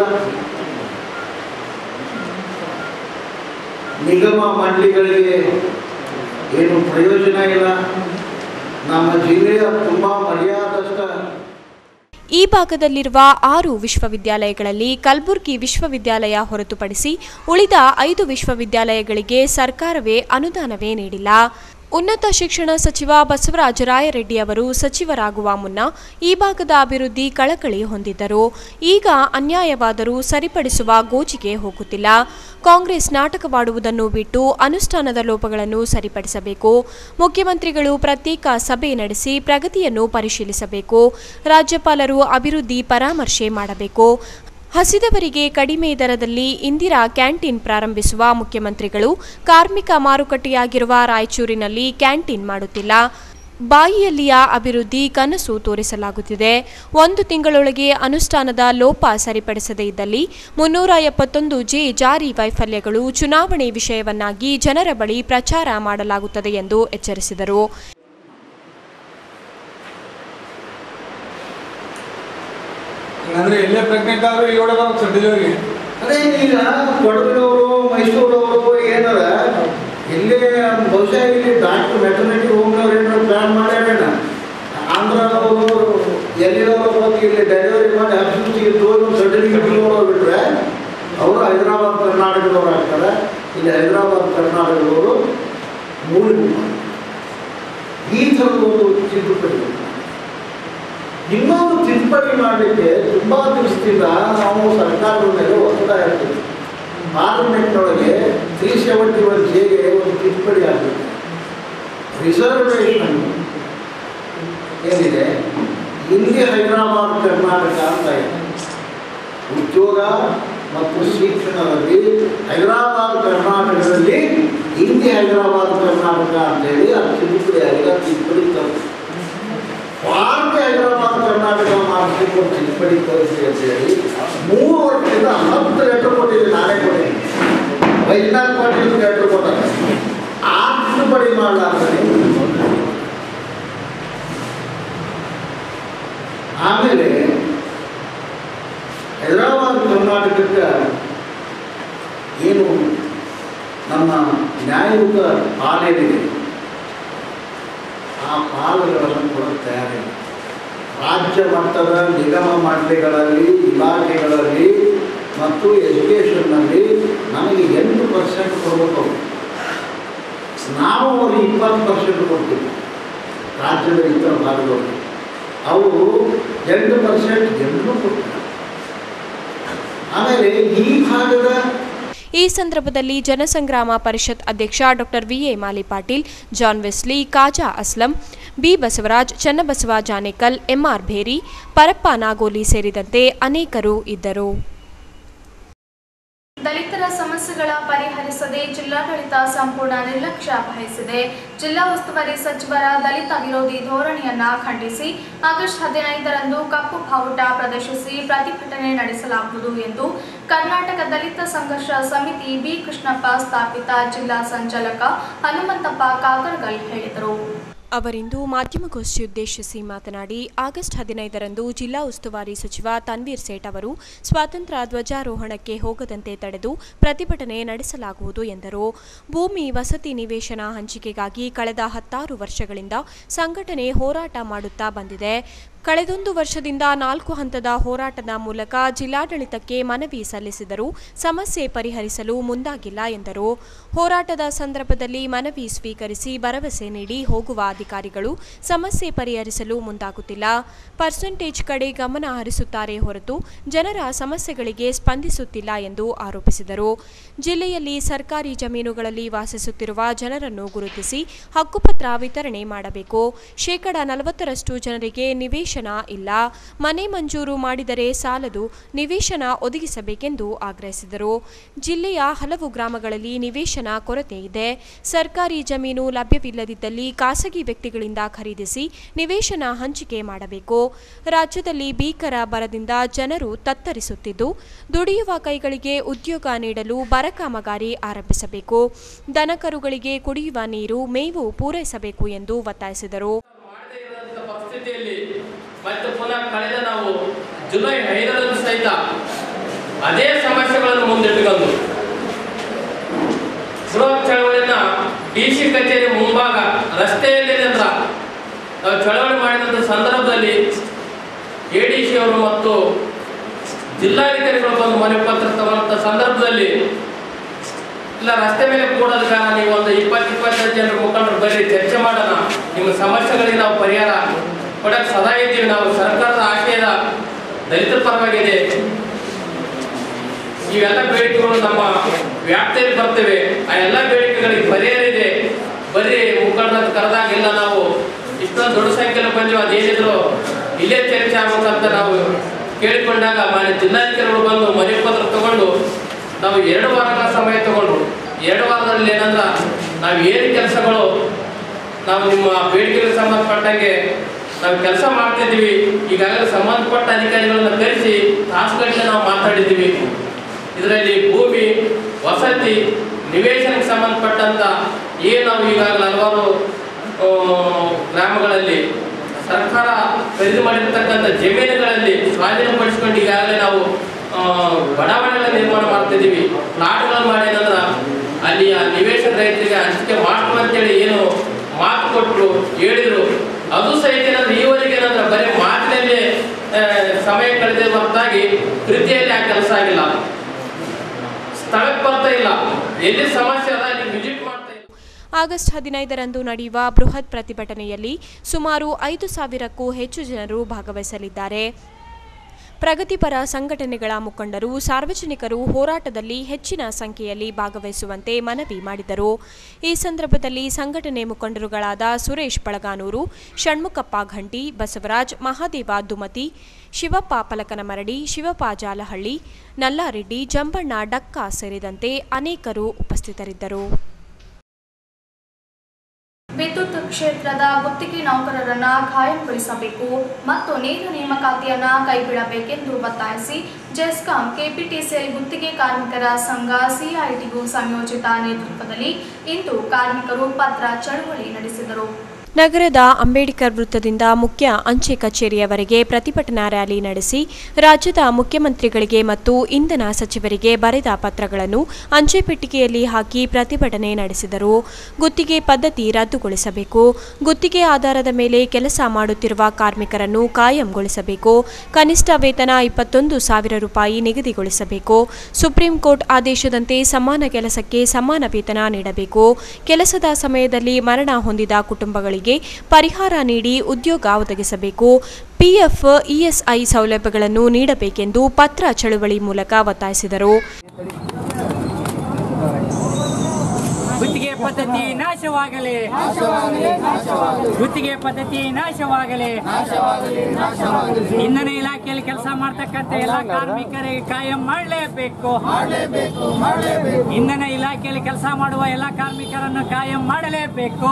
ನಿಗಮ ಮಂಡಳಿಗಳಿಗೆ ಏನು ಪ್ರಯೋಜನ ಇಲ್ಲ ನಮ್ಮ ಜಿಲ್ಲೆಯ ತುಂಬ ಮರ್ಯಾದಷ್ಟ ಈ ಭಾಗದಲ್ಲಿರುವ ಆರು ವಿಶ್ವವಿದ್ಯಾಲಯಗಳಲ್ಲಿ ಕಲಬುರಗಿ ವಿಶ್ವವಿದ್ಯಾಲಯ ಹೊರತುಪಡಿಸಿ ಉಳಿದ ಐದು ವಿಶ್ವವಿದ್ಯಾಲಯಗಳಿಗೆ ಸರ್ಕಾರವೇ ಅನುದಾನವೇ ನೀಡಿಲ್ಲ ಉನ್ನತ ಶಿಕ್ಷಣ ಸಚಿವ ಬಸವರಾಜ ರಾಯರೆಡ್ಡಿ ಅವರು ಸಚಿವರಾಗುವ ಮುನ್ನ ಈ ಭಾಗದ ಅಭಿವೃದ್ಧಿ ಕಳಕಳಿ ಹೊಂದಿದ್ದರು ಈಗ ಅನ್ಯಾಯವಾದರೂ ಸರಿಪಡಿಸುವ ಗೋಜಿಗೆ ಹೋಗುತ್ತಿಲ್ಲ ಕಾಂಗ್ರೆಸ್ ನಾಟಕವಾಡುವುದನ್ನು ಬಿಟ್ಟು ಅನುಷ್ಠಾನದ ಲೋಪಗಳನ್ನು ಸರಿಪಡಿಸಬೇಕು ಮುಖ್ಯಮಂತ್ರಿಗಳು ಪ್ರತ್ಯೇಕ ಸಭೆ ನಡೆಸಿ ಪ್ರಗತಿಯನ್ನು ಪರಿಶೀಲಿಸಬೇಕು ರಾಜ್ಯಪಾಲರು ಅಭಿವೃದ್ಧಿ ಪರಾಮರ್ಶೆ ಮಾಡಬೇಕು ಹಸಿದವರಿಗೆ ಕಡಿಮೆ ದರದಲ್ಲಿ ಇಂದಿರಾ ಕ್ಯಾಂಟೀನ್ ಪ್ರಾರಂಭಿಸುವ ಮುಖ್ಯಮಂತ್ರಿಗಳು ಕಾರ್ಮಿಕ ಮಾರುಕಟ್ಟೆಯಾಗಿರುವ ರಾಯಚೂರಿನಲ್ಲಿ ಕ್ಯಾಂಟೀನ್ ಮಾಡುತ್ತಿಲ್ಲ ಬಾಯಿಯಲ್ಲಿಯ ಅಭಿವೃದ್ಧಿ ಕನಸು ತೋರಿಸಲಾಗುತ್ತಿದೆ ಒಂದು ತಿಂಗಳೊಳಗೆ ಅನುಷ್ಠಾನದ ಲೋಪ ಸರಿಪಡಿಸದೇ ಇದ್ದಲ್ಲಿ ಮುನ್ನೂರ ಎಪ್ಪತ್ತೊಂದು ಜೆ ಜಾರಿ ವೈಫಲ್ಯಗಳು ಚುನಾವಣೆ ವಿಷಯವನ್ನಾಗಿ ಜನರ ಬಳಿ ಪ್ರಚಾರ ಮಾಡಲಾಗುತ್ತದೆ ಎಂದು ಎಚ್ಚರಿಸಿದರು ಅಂದ್ರೆ ಎಲ್ಲೇ ಪ್ರೆಗ್ನೆಂಟ್ ಆದ್ರೂ ಏಳೋದು ಡೆಲಿವರಿ ಅದೇ ಈಗ ಕೊಡಗಿನವರು ಮೈಸೂರವರು ಏನಾರ ಇಲ್ಲೇ ಬಹುಶಃ ಇಲ್ಲಿ ಡಾಕ್ಟರ್ ವೆಟರ್ನರಿ ಹೋಮ್ನವ್ರು ಏನಾರು ಪ್ಲಾನ್ ಮಾಡ್ಯಾರೇನ ಆಂಧ್ರದವರು ಎಲ್ಲಿರೋರು ಹೋಗಿ ಇಲ್ಲಿ ಡೆಲಿವರಿ ಮಾಡಿ ಅಭಿವೃದ್ಧಿಗೆ ತೋರಿ ಸರ್ಟಿಫಿಕೇಟ್ ಬಿಟ್ರೆ ಅವರು ಹೈದರಾಬಾದ್ ಕರ್ನಾಟಕದವ್ರು ಆಗ್ತಾರೆ ಇಲ್ಲಿ ಹೈದರಾಬಾದ್ ಕರ್ನಾಟಕದವರು ಮೂಲಿಗೆ ಈ ಥರದ ಒಂದು ತಿದ್ದುಪಡಿ ಇನ್ನೊಂದು ತಿದ್ದುಪಡಿ ಮಾಡಲಿಕ್ಕೆ ತುಂಬ ದಿವಸದಿಂದ ನಾವು ಸರ್ಕಾರದ ಮೇಲೆ ಒತ್ತಡ ಇರ್ತೀವಿ ಪಾರ್ಲಿಮೆಂಟ್ನೊಳಗೆ ತ್ರೀ ಸೆವೆಂಟಿ ಒನ್ ಜೆಗೆ ಒಂದು ತಿದ್ದುಪಡಿ ಆಗಬೇಕು ರಿಸರ್ವೇಷನ್ ಏನಿದೆ ಇಲ್ಲಿ ಹೈದರಾಬಾದ್ ಕರ್ನಾಟಕ ಅಂತ ಇದೆ ಉದ್ಯೋಗ ಮತ್ತು ಶಿಕ್ಷಣದಲ್ಲಿ ಹೈದರಾಬಾದ್ ಕರ್ನಾಟಕದಲ್ಲಿ ಹಿಂದಿ ಹೈದರಾಬಾದ್ ಕರ್ನಾಟಕ ಅಂತೇಳಿ ಅದು ತಿದ್ದುಪಡಿ ಆಗಿದೆ ಅದು ತಿದ್ದುಪಡಿ ತರಿಸಿ ಭಾರತೀಯ ಹೈದರಾಬಾದ್ ಕರ್ನಾಟಕ ಮಾಡಲಿಕ್ಕೆ ಒಂದು ತಿದ್ದುಪಡಿ ತರಿಸಿ ಅಂತೇಳಿ ಮೂರು ವರ್ಷದಿಂದ ಹತ್ತು ಲೆಟರ್ ಕೊಟ್ಟಿದ್ದೀನಿ ನಾನೇ ಕೊಟ್ಟಿದ್ದೀನಿ ವೈಜ್ಞಾನಿಕ ಪಾಟೀಲ್ ಲೆಟರ್ ಕೊಟ್ಟಾರೆ ಆ ತಿದ್ದುಪಡಿ ಮಾಡಲಾರ್ದೆ ಆಮೇಲೆ ಹೈದರಾಬಾದ್ ಕರ್ನಾಟಕಕ್ಕೆ ಏನು ನಮ್ಮ ನ್ಯಾಯಯುತ ಪಾಲೇನಿದೆ ಆ ಪಾಲುಗಳನ್ನು ಕೂಡ ತಯಾರಿಲ್ಲ ರಾಜ್ಯ ಮಟ್ಟದ ನಿಗಮ ಮಂಡಳಿಗಳಲ್ಲಿ ಇಲಾಖೆಗಳಲ್ಲಿ ಮತ್ತು ಎಜುಕೇಷನ್ನಲ್ಲಿ ನಮಗೆ ಎಂಟು ಪರ್ಸೆಂಟ್ ಕೊಡಬೇಕು ಅವ್ರು. ನಾವು ಅವ್ರಿಗೆ ಇಪ್ಪತ್ತು ಪರ್ಸೆಂಟ್ ಕೊಡ್ತೀವಿ ರಾಜ್ಯದ ಇತರ ಭಾಗದವರು ಅವರು ಎಂಟು ಪರ್ಸೆಂಟ್ ಎಲ್ಲರೂ ಕೊಡ್ತಾರೆ ಆಮೇಲೆ ಈ ಭಾಗದ ಈ ಸಂದರ್ಭದಲ್ಲಿ ಜನಸಂಗ್ರಾಮ ಪರಿಷತ್ ಅಧ್ಯಕ್ಷ doctor V A Mali Patil John Wesley Kaja Aslam B Basavaraj Channabasava Janekal M R Bheri Parappa Nagoli ಸೇರಿದಂತೆ ಅನೇಕರು ಇದ್ದರು ದಲಿತರ ಸಮಸ್ಯೆಗಳ ಪರಿಹರಿಸದೆ ಜಿಲ್ಲಾಡಳಿತ ಸಂಪೂರ್ಣ ನಿರ್ಲಕ್ಷ್ಯ ವಹಿಸಿದೆ ಜಿಲ್ಲಾ ಉಸ್ತುವಾರಿ ಸಚಿವರ ದಲಿತ ವಿರೋಧಿ ಧೋರಣೆಯನ್ನ ಖಂಡಿಸಿ ಆಗಸ್ಟ್ ಹದಿನೈದರಂದು ಕಪ್ಪು ಬಾವುಟ ಪ್ರದರ್ಶಿಸಿ ಪ್ರತಿಭಟನೆ ನಡೆಸಲಾಗುವುದು ಎಂದು ಕರ್ನಾಟಕ ದಲಿತ ಸಂಘರ್ಷ ಸಮಿತಿ ಬಿ ಕೃಷ್ಣಪ್ಪ ಸ್ಥಾಪಿತ ಜಿಲ್ಲಾ ಸಂಚಾಲಕ ಹನುಮಂತಪ್ಪ ಕಾಕರಗಲ್ ಹೇಳಿದರು ಅವರಿಂದು ಮಾಧ್ಯಮಗೋಷ್ಠಿ ಉದ್ದೇಶಿಸಿ ಮಾತನಾಡಿ ಆಗಸ್ಟ್ ಹದಿನೈದರಂದು ಜಿಲ್ಲಾ ಉಸ್ತುವಾರಿ ಸಚಿವ ತನ್ವೀರ್ ಸೇಠ್ ಅವರು ಸ್ವಾತಂತ್ರ್ಯ ಧ್ವಜಾರೋಹಣಕ್ಕೆ ಹೋಗದಂತೆ ತಡೆದು ಪ್ರತಿಭಟನೆ ನಡೆಸಲಾಗುವುದು ಎಂದರು ಭೂಮಿ ವಸತಿ ನಿವೇಶನ ಹಂಚಿಕೆಗಾಗಿ ಕಳೆದ ಹತ್ತಾರು ವರ್ಷಗಳಿಂದ ಸಂಘಟನೆ ಹೋರಾಟ ಮಾಡುತ್ತಾ ಬಂದಿದೆ ಕಳೆದೊಂದು ವರ್ಷದಿಂದ ನಾಲ್ಕು ಹಂತದ ಹೋರಾಟದ ಮೂಲಕ ಜಿಲ್ಲಾಡಳಿತಕ್ಕೆ ಮನವಿ ಸಲ್ಲಿಸಿದರೂ ಸಮಸ್ಯೆ ಪರಿಹರಿಸಲು ಮುಂದಾಗಿಲ್ಲ ಎಂದರು ಹೋರಾಟದ ಸಂದರ್ಭದಲ್ಲಿ ಮನವಿ ಸ್ವೀಕರಿಸಿ ಭರವಸೆ ನೀಡಿ ಹೋಗುವ ಅಧಿಕಾರಿಗಳು ಸಮಸ್ಯೆ ಪರಿಹರಿಸಲು ಮುಂದಾಗುತ್ತಿಲ್ಲ ಪರ್ಸೆಂಟೇಜ್ ಕಡೆ ಗಮನ ಹರಿಸುತ್ತಾರೆ ಹೊರತು ಜನರ ಸಮಸ್ಯೆಗಳಿಗೆ ಸ್ಪಂದಿಸುತ್ತಿಲ್ಲ ಎಂದು ಆರೋಪಿಸಿದರು ಜಿಲ್ಲೆಯಲ್ಲಿ ಸರ್ಕಾರಿ ಜಮೀನುಗಳಲ್ಲಿ ವಾಸಿಸುತ್ತಿರುವ ಜನರನ್ನು ಗುರುತಿಸಿ ಹಕ್ಕುಪತ್ರ ವಿತರಣೆ ಮಾಡಬೇಕು ಶೇಕಡ ನಲವತ್ತರಷ್ಟು ಜನರಿಗೆ ನಿವೇಶನ ಇಲ್ಲ ಮನೆ ಮಂಜೂರು ಮಾಡಿದರೆ ಸಾಲದು ನಿವೇಶನ ಒದಗಿಸಬೇಕೆಂದು ಆಗ್ರಹಿಸಿದರು ಜಿಲ್ಲೆಯ ಹಲವು ಗ್ರಾಮಗಳಲ್ಲಿ ನಿವೇಶನ ಕೊರತೆ ಇದೆ ಸರ್ಕಾರಿ ಜಮೀನು ಲಭ್ಯವಿಲ್ಲದಿದ್ದಲ್ಲಿ ಖಾಸಗಿ ವ್ಯಕ್ತಿಗಳಿಂದ ಖರೀದಿಸಿ ನಿವೇಶನ ಹಂಚಿಕೆ ಮಾಡಬೇಕು ರಾಜ್ಯದಲ್ಲಿ ಭೀಕರ ಬರದಿಂದ ಜನರು ತತ್ತರಿಸುತ್ತಿದ್ದು ದುಡಿಯುವ ಕೈಗಳಿಗೆ ಉದ್ಯೋಗ ನೀಡಲು ಬರ ಕಾಮಗಾರಿ ಆರಂಭಿಸಬೇಕು ದನಕರುಗಳಿಗೆ ಕುಡಿಯುವ ನೀರು ಮೇವು ಪೂರೈಸಬೇಕು ಎಂದು ಒತ್ತಾಯಿಸಿದರು ಮಾಡದೇ ಇರುವಂಥ ಪರಿಸ್ಥಿತಿಯಲ್ಲಿ ಮತ್ತೆ ಪುನಃ ಕಳೆದ ನಾವು ಜುಲೈ ಐದರಂದು ಸಹಿತ ಅದೇ ಸಮಸ್ಯೆಗಳನ್ನು ಮುಂದಿಟ್ಟುಕೊಂಡು ಬೃಹತ್ ಚಳವಳಿಯನ್ನ ಡಿ ಸಿ ಕಚೇರಿ ಮುಂಭಾಗ ರಸ್ತೆಯಲ್ಲಿ ನಿಂತ ನಾವು ಚಳವಳಿ ಮಾಡಿದಂಥ ಸಂದರ್ಭದಲ್ಲಿ ಎ ಡಿ ಸಿ ಅವರು ಮತ್ತು ಜಿಲ್ಲಾಧಿಕಾರಿಗಳು ಬಂದು ಮನೆ ಪತ್ರ ತಗೊಂಡ ಸಂದರ್ಭದಲ್ಲಿ ಇಲ್ಲ ರಸ್ತೆ ಮೇಲೆ ಕೂಡೋದ ಕಾರಣ ನೀವು ಒಂದು ಇಪ್ಪತ್ತು ಇಪ್ಪತ್ತೈದು ಜನರ ಮುಖಂಡರು ಬರ್ರಿ ಚರ್ಚೆ ಮಾಡೋಣ ನಿಮ್ಮ ಸಮಸ್ಯೆಗಳಿಗೆ ನಾವು ಪರಿಹಾರ ಕೊಡಕ್ಕೆ ಸದಾ ಇದ್ದೀವಿ ನಾವು ಸರ್ಕಾರದ ಆಶಯದ ದಲಿತರ ಪರವಾಗಿದೆ ಇವೆಲ್ಲ ಬೇಡಿಕೆಗಳು ನಮ್ಮ ವ್ಯಾಪ್ತಿಯಲ್ಲಿ ಬರ್ತವೆ ಆ ಎಲ್ಲ ಬೇಡಿಕೆಗಳಿಗೆ ಪರಿಹಾರ ಇದೆ ಬರ್ರಿ ಮುಖಂಡರ ಕರೆದಾಗ ಇಲ್ಲ ನಾವು ಇಷ್ಟೊಂದು ದೊಡ್ಡ ಸಂಖ್ಯೆಯಲ್ಲಿ ಬಂದಿವಿ ಅದೇನಿದ್ರು ಇಲ್ಲೇ ಚರ್ಚೆ ಆಗ್ಬೇಕಂತ ನಾವು ಕೇಳಿಕೊಂಡಾಗ ಮಾನ್ಯ ಜಿಲ್ಲಾಧಿಕಾರಿಗಳು ಬಂದು ಮನೆ ಪತ್ರ ತಗೊಂಡು ನಾವು ಎರಡು ವಾರಗಳ ಸಮಯ ತಗೊಂಡ್ರು ಎರಡು ವಾರದಲ್ಲಿ ಏನಂದ್ರ ನಾವು ಏನು ಕೆಲಸಗಳು ನಾವು ನಿಮ್ಮ ಬೇಡಿಕೆಗೆ ಸಂಬಂಧಪಟ್ಟಂಗೆ ನಾವು ಕೆಲಸ ಮಾಡ್ತಿದ್ದೀವಿ ಈಗಾಗಲೇ ಸಂಬಂಧಪಟ್ಟ ಅಧಿಕಾರಿಗಳನ್ನ ಕರೆಸಿ ತಾಸುಗಟ್ಟಲೆ ನಾವು ಮಾತಾಡಿದ್ದೀವಿ ಇದರಲ್ಲಿ ಭೂಮಿ ವಸತಿ ನಿವೇಶನಕ್ಕೆ ಸಂಬಂಧಪಟ್ಟಂತ ಏನು ನಾವು ಈಗಾಗಲೇ ಹಲವಾರು ಆ, ಗ್ರಾಮಗಳಲ್ಲಿ ಸರ್ಕಾರ ಖರೀದಿ ಮಾಡಿರ್ತಕ್ಕಂಥ ಜಮೀನುಗಳಲ್ಲಿ ಸ್ವಾಧೀನಪಡಿಸ್ಕೊಂಡು ಈಗಾಗಲೇ ನಾವು ಆ, ಬಡಾವಣೆಗಳ ನಿರ್ಮಾಣ ಮಾಡ್ತಿದ್ದೀವಿ ಪ್ಲಾಟ್ಗಳನ್ನು ಮಾಡಿ ಏನಂದ್ರೆ ಅಲ್ಲಿ ಆ ನಿವೇಶನ ರೈತರಿಗೆ ಹಂಚಿಕೆ ಮಾಡ್ಕೊಂಡು ಅಂತೇಳಿ ಏನು ಮಾತು ಕೊಟ್ಟರು ಹೇಳಿದ್ರು ಅದು ಸಹಿತ ಏನಂದ್ರೆ ಈವರೆಗೆ ಏನಂದ್ರೆ ಬರೀ ಮಾತಿನಲ್ಲಿ ಆ, ಸಮಯ ಕಳೆದ ಹೊರತಾಗಿ ಕೃತಿಯಲ್ಲಿ ಆ ಕೆಲಸ ಆಗಿಲ್ಲ ಸ್ಥಳಕ್ಕೆ ಬರ್ತಾ ಇಲ್ಲ ಎಲ್ಲಿ ಸಮಸ್ಯೆ ಅದ ಅಲ್ಲಿ ವಿಸಿಟ್ ಮಾಡ್ತಾ ಇದ್ದೀವಿ. ಆಗಸ್ಟ್ ಹದಿನೈದರಂದು ನಡೆಯುವ ಬೃಹತ್ ಪ್ರತಿಭಟನೆಯಲ್ಲಿ ಸುಮಾರು ಐದು ಸಾವಿರಕ್ಕೂ ಹೆಚ್ಚು ಜನರು ಭಾಗವಹಿಸಲಿದ್ದಾರೆ ಪ್ರಗತಿಪರ ಸಂಘಟನೆಗಳ ಮುಖಂಡರು ಸಾರ್ವಜನಿಕರು ಹೋರಾಟದಲ್ಲಿ ಹೆಚ್ಚಿನ ಸಂಖ್ಯೆಯಲ್ಲಿ ಭಾಗವಹಿಸುವಂತೆ ಮನವಿ ಮಾಡಿದರು ಈ ಸಂದರ್ಭದಲ್ಲಿ ಸಂಘಟನೆ ಮುಖಂಡರುಗಳಾದ ಸುರೇಶ್ ಬಳಗಾನೂರು ಷಣ್ಮುಖಪ್ಪ ಘಂಟಿ ಬಸವರಾಜ್ ಮಹಾದೇವ ದುಮತಿ ಶಿವಪ್ಪ ಪಲಕನಮರಡಿ ಶಿವಪ್ಪ ಜಾಲಹಳ್ಳಿ ನಲ್ಲಾರೆಡ್ಡಿ ಜಂಬಣ್ಣ ಡಕ್ಕ ಸೇರಿದಂತೆ ಅನೇಕರು ಉಪಸ್ಥಿತರಿದ್ದರು ವಿದ್ಯುತ್ ಕ್ಷೇತ್ರದ ಗುತ್ತಿಗೆ ನೌಕರರನ್ನ ಖಾಯಂಗೊಳಿಸಬೇಕು ಮತ್ತು ನೇರ ನೇಮಕಾತಿಯನ್ನ ಕೈಬಿಡಬೇಕೆಂದು ಒತ್ತಾಯಿಸಿ ಜೆಸ್ಕಾಂ ಕೆಪಿಟಿಸಿಎಲ್ ಗುತ್ತಿಗೆ ಕಾರ್ಮಿಕರ ಸಂಘ ಸಿಐಟಿಯು ಸಂಯೋಜಿತ ನೇತೃತ್ವದಲ್ಲಿ ಇಂದು ಕಾರ್ಮಿಕರು ಪತ್ರ ಚಳುವಳಿ ನಡೆಸಿದರು ನಗರದ ಅಂಬೇಡ್ಕರ್ ವೃತ್ತದಿಂದ ಮುಖ್ಯ ಅಂಚೆ ಕಚೇರಿಯವರೆಗೆ ಪ್ರತಿಭಟನಾ ರ್ಯಾಲಿ ನಡೆಸಿ ರಾಜ್ಯದ ಮುಖ್ಯಮಂತ್ರಿಗಳಿಗೆ ಮತ್ತು ಇಂಧನ ಸಚಿವರಿಗೆ ಬರೆದ ಪತ್ರಗಳನ್ನು ಅಂಚೆ ಪೆಟ್ಟಿಗೆಯಲ್ಲಿ ಹಾಕಿ ಪ್ರತಿಭಟನೆ ನಡೆಸಿದರು ಗುತ್ತಿಗೆ ಪದ್ಧತಿ ರದ್ದುಗೊಳಿಸಬೇಕು ಗುತ್ತಿಗೆ ಆಧಾರದ ಮೇಲೆ ಕೆಲಸ ಮಾಡುತ್ತಿರುವ ಕಾರ್ಮಿಕರನ್ನು ಕಾಯಂಗೊಳಿಸಬೇಕು ಕನಿಷ್ಠ ವೇತನ ಇಪ್ಪತ್ತೊಂದು ಸಾವಿರ ರೂಪಾಯಿ ನಿಗದಿಗೊಳಿಸಬೇಕು ಸುಪ್ರೀಂ ಕೋರ್ಟ್ ಆದೇಶದಂತೆ ಸಮಾನ ಕೆಲಸಕ್ಕೆ ಸಮಾನ ವೇತನ ನೀಡಬೇಕು ಕೆಲಸದ ಸಮಯದಲ್ಲಿ ಮರಣ ಹೊಂದಿದ ಕುಟುಂಬಗಳಿಗೆ ಪರಿಹಾರ ನೀಡಿ ಉದ್ಯೋಗ ಒದಗಿಸಬೇಕು ಪಿಎಫ್ ಇಎಸ್ಐ ಸೌಲಭ್ಯಗಳನ್ನು ನೀಡಬೇಕೆಂದು ಪತ್ರ ಚಳುವಳಿ ಮೂಲಕ ಒತ್ತಾಯಿಸಿದರು ಗುತ್ತಿಗೆ ಪದ್ಧತಿ ನಾಶವಾಗಲಿ ಗುತ್ತಿಗೆ ಪದ್ಧತಿ ನಾಶವಾಗಲಿ ಇಂಧನ ಇಲಾಖೆಯಲ್ಲಿ ಕೆಲಸ ಮಾಡ್ತಕ್ಕಂಥ ಎಲ್ಲ ಕಾರ್ಮಿಕರಿಗೆ ಕಾಯಂ ಮಾಡಲೇಬೇಕು ಇಂಧನ ಇಲಾಖೆಯಲ್ಲಿ ಕೆಲಸ ಮಾಡುವ ಎಲ್ಲ ಕಾರ್ಮಿಕರನ್ನು ಕಾಯಂ ಮಾಡಲೇಬೇಕು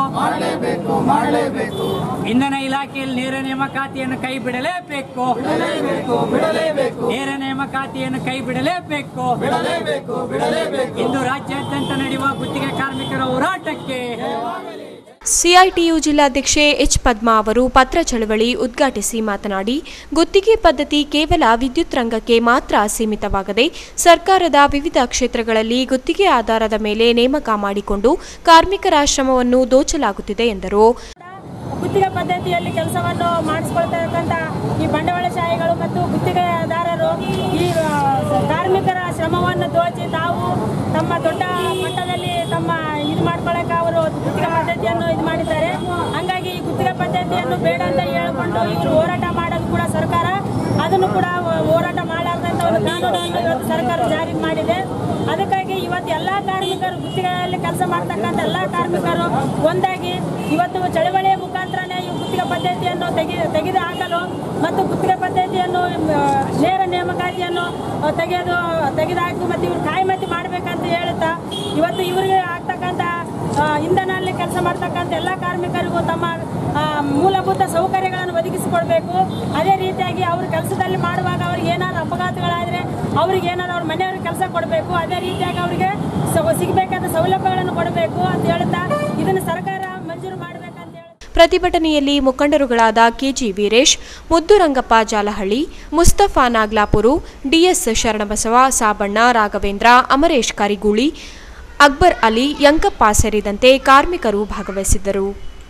ಇಂಧನ ಇಲಾಖೆಯಲ್ಲಿ ನೇರ ನೇಮಕಾತಿಯನ್ನು ಕೈ ಬಿಡಲೇಬೇಕು ನೇರ ನೇಮಕಾತಿಯನ್ನು ಕೈ ಬಿಡಲೇಬೇಕು ಇಂದು ರಾಜ್ಯಾದ್ಯಂತ ನಡೆಯುವ ಗುತ್ತಿಗೆ ಕಾರ್ಮಿಕರ ಹೋರಾಟಕ್ಕೆ ಸಿಐಟಿಯು ಜಿಲ್ಲಾಧ್ಯಕ್ಷೆ ಎಚ್ ಪದ್ಮಾ ಅವರು ಪತ್ರ ಚಳವಳಿ ಉದ್ಘಾಟಿಸಿ ಮಾತನಾಡಿ ಗುತ್ತಿಗೆ ಪದ್ಧತಿ ಕೇವಲ ವಿದ್ಯುತ್ ರಂಗಕ್ಕೆ ಮಾತ್ರ ಸೀಮಿತವಾಗದೆ ಸರ್ಕಾರದ ವಿವಿಧ ಕ್ಷೇತ್ರಗಳಲ್ಲಿ ಗುತ್ತಿಗೆ ಆಧಾರದ ಮೇಲೆ ನೇಮಕ ಮಾಡಿಕೊಂಡು ಕಾರ್ಮಿಕರ ಶ್ರಮವನ್ನು ದೋಚಲಾಗುತ್ತಿದೆ ಎಂದರು ಗುತ್ತಿಗೆ ಪದ್ಧತಿಯಲ್ಲಿ ಕೆಲಸವನ್ನು ಮಾಡಿಸ್ಕೊಳ್ತಕ್ಕಂಥ ಈ ಬಂಡವಾಳಶಾಹಿಗಳು ಮತ್ತು ಗುತ್ತಿಗೆದಾರರು ಈ ಆ, ಕಾರ್ಮಿಕರ ಶ್ರಮವನ್ನು ದೋಚಿ ತಾವು ತಮ್ಮ ದೊಡ್ಡ ಮಟ್ಟದಲ್ಲಿ ತಮ್ಮ ಇದು ಮಾಡ್ಕೊಳ್ಳೋಕೆ ಅವರು ಗುತ್ತಿಗೆ ಪದ್ಧತಿಯನ್ನು ಇದು ಮಾಡಿದ್ದಾರೆ ಹಂಗಾಗಿ ಈ ಗುತ್ತಿಗೆ ಪದ್ಧತಿಯನ್ನು ಬೇಡ ಅಂತ ಹೇಳಿಕೊಂಡು ಇವರು ಹೋರಾಟ ಮಾಡೋದು ಕೂಡ ಸರ್ಕಾರ ಅದನ್ನು ಕೂಡ ಹೋರಾಟ ಮಾಡಲಾರ್ದಂಥ ಒಂದು ಕಾನೂನನ್ನು ಇವತ್ತು ಸರ್ಕಾರ ಜಾರಿ ಮಾಡಿದೆ ಅದಕ್ಕಾಗಿ ಇವತ್ತು ಎಲ್ಲ ಕಾರ್ಮಿಕರು ಗುತ್ತಿಗೆಯಲ್ಲಿ ಕೆಲಸ ಮಾಡ್ತಕ್ಕಂಥ ಎಲ್ಲ ಕಾರ್ಮಿಕರು ಒಂದಾಗಿ ಇವತ್ತು ಚಳವಳಿಯ ಮುಖಾಂತರನೇ ಈ ಗುತ್ತಿಗೆ ಪದ್ಧತಿಯನ್ನು ತೆಗೆ ತೆಗೆದು ಹಾಕಲು ಮತ್ತು ಗುತ್ತಿಗೆ ಪದ್ಧತಿಯನ್ನು ಆ, ನೇರ ನೇಮಕಾತಿಯನ್ನು ಆ, ತೆಗೆದು ತೆಗೆದುಹಾಕಿ ಮತ್ತು ಇವ್ರು ಕಾಯ್ಮತಿ ಮಾಡಬೇಕಂತ ಹೇಳುತ್ತಾ ಇವತ್ತು ಇವರಿಗೆ ಆಗ್ತಕ್ಕಂಥ ಆ, ಇಂಧನಲ್ಲಿ ಕೆಲಸ ಮಾಡ್ತಕ್ಕಂಥ ಎಲ್ಲ ಕಾರ್ಮಿಕರಿಗೂ ತಮ್ಮ ಆ, ಮೂಲಭೂತ ಸೌಕರ್ಯಗಳನ್ನು ಒದಗಿಸಿಕೊಡ್ಬೇಕು ಅದೇ ರೀತಿಯಾಗಿ ಅವರು ಕೆಲಸದಲ್ಲಿ ಮಾಡುವಾಗ ಅವ್ರಿಗೆ ಏನಾದ್ರು ಅಪಘಾತಗಳಾದರೆ ಅವ್ರಿಗೆ ಏನಾದ್ರು ಅವ್ರ ಮನೆಯವ್ರಿಗೆ ಕೆಲಸ ಕೊಡಬೇಕು ಅದೇ ರೀತಿಯಾಗಿ ಅವರಿಗೆ ಸಿಗಬೇಕಾದ ಸೌಲಭ್ಯಗಳನ್ನು ಕೊಡಬೇಕು ಅಂತ ಹೇಳ್ತಾ ಇದನ್ನು ಸರ್ಕಾರ ಮಂಜೂರು ಮಾಡಬೇಕಂತ ಹೇಳಿ ಪ್ರತಿಭಟನೆಯಲ್ಲಿ ಮುಖಂಡರುಗಳಾದ ಕೆಜಿ ವೀರೇಶ್ ಮುದ್ದುರಂಗಪ್ಪ ಜಾಲಹಳ್ಳಿ ಮುಸ್ತಫಾ ನಾಗ್ಲಾಪುರು ಡಿಎಸ್ ಶರಣಬಸವ ಸಾಬಣ್ಣ ರಾಘವೇಂದ್ರ ಅಮರೇಶ್ ಕರಿಗೂಳಿ ಅಕ್ಬರ್ ಅಲಿ ಯಂಕಪ್ಪ ಸೇರಿದಂತೆ ಕಾರ್ಮಿಕರು ಭಾಗವಹಿಸಿದ್ದರು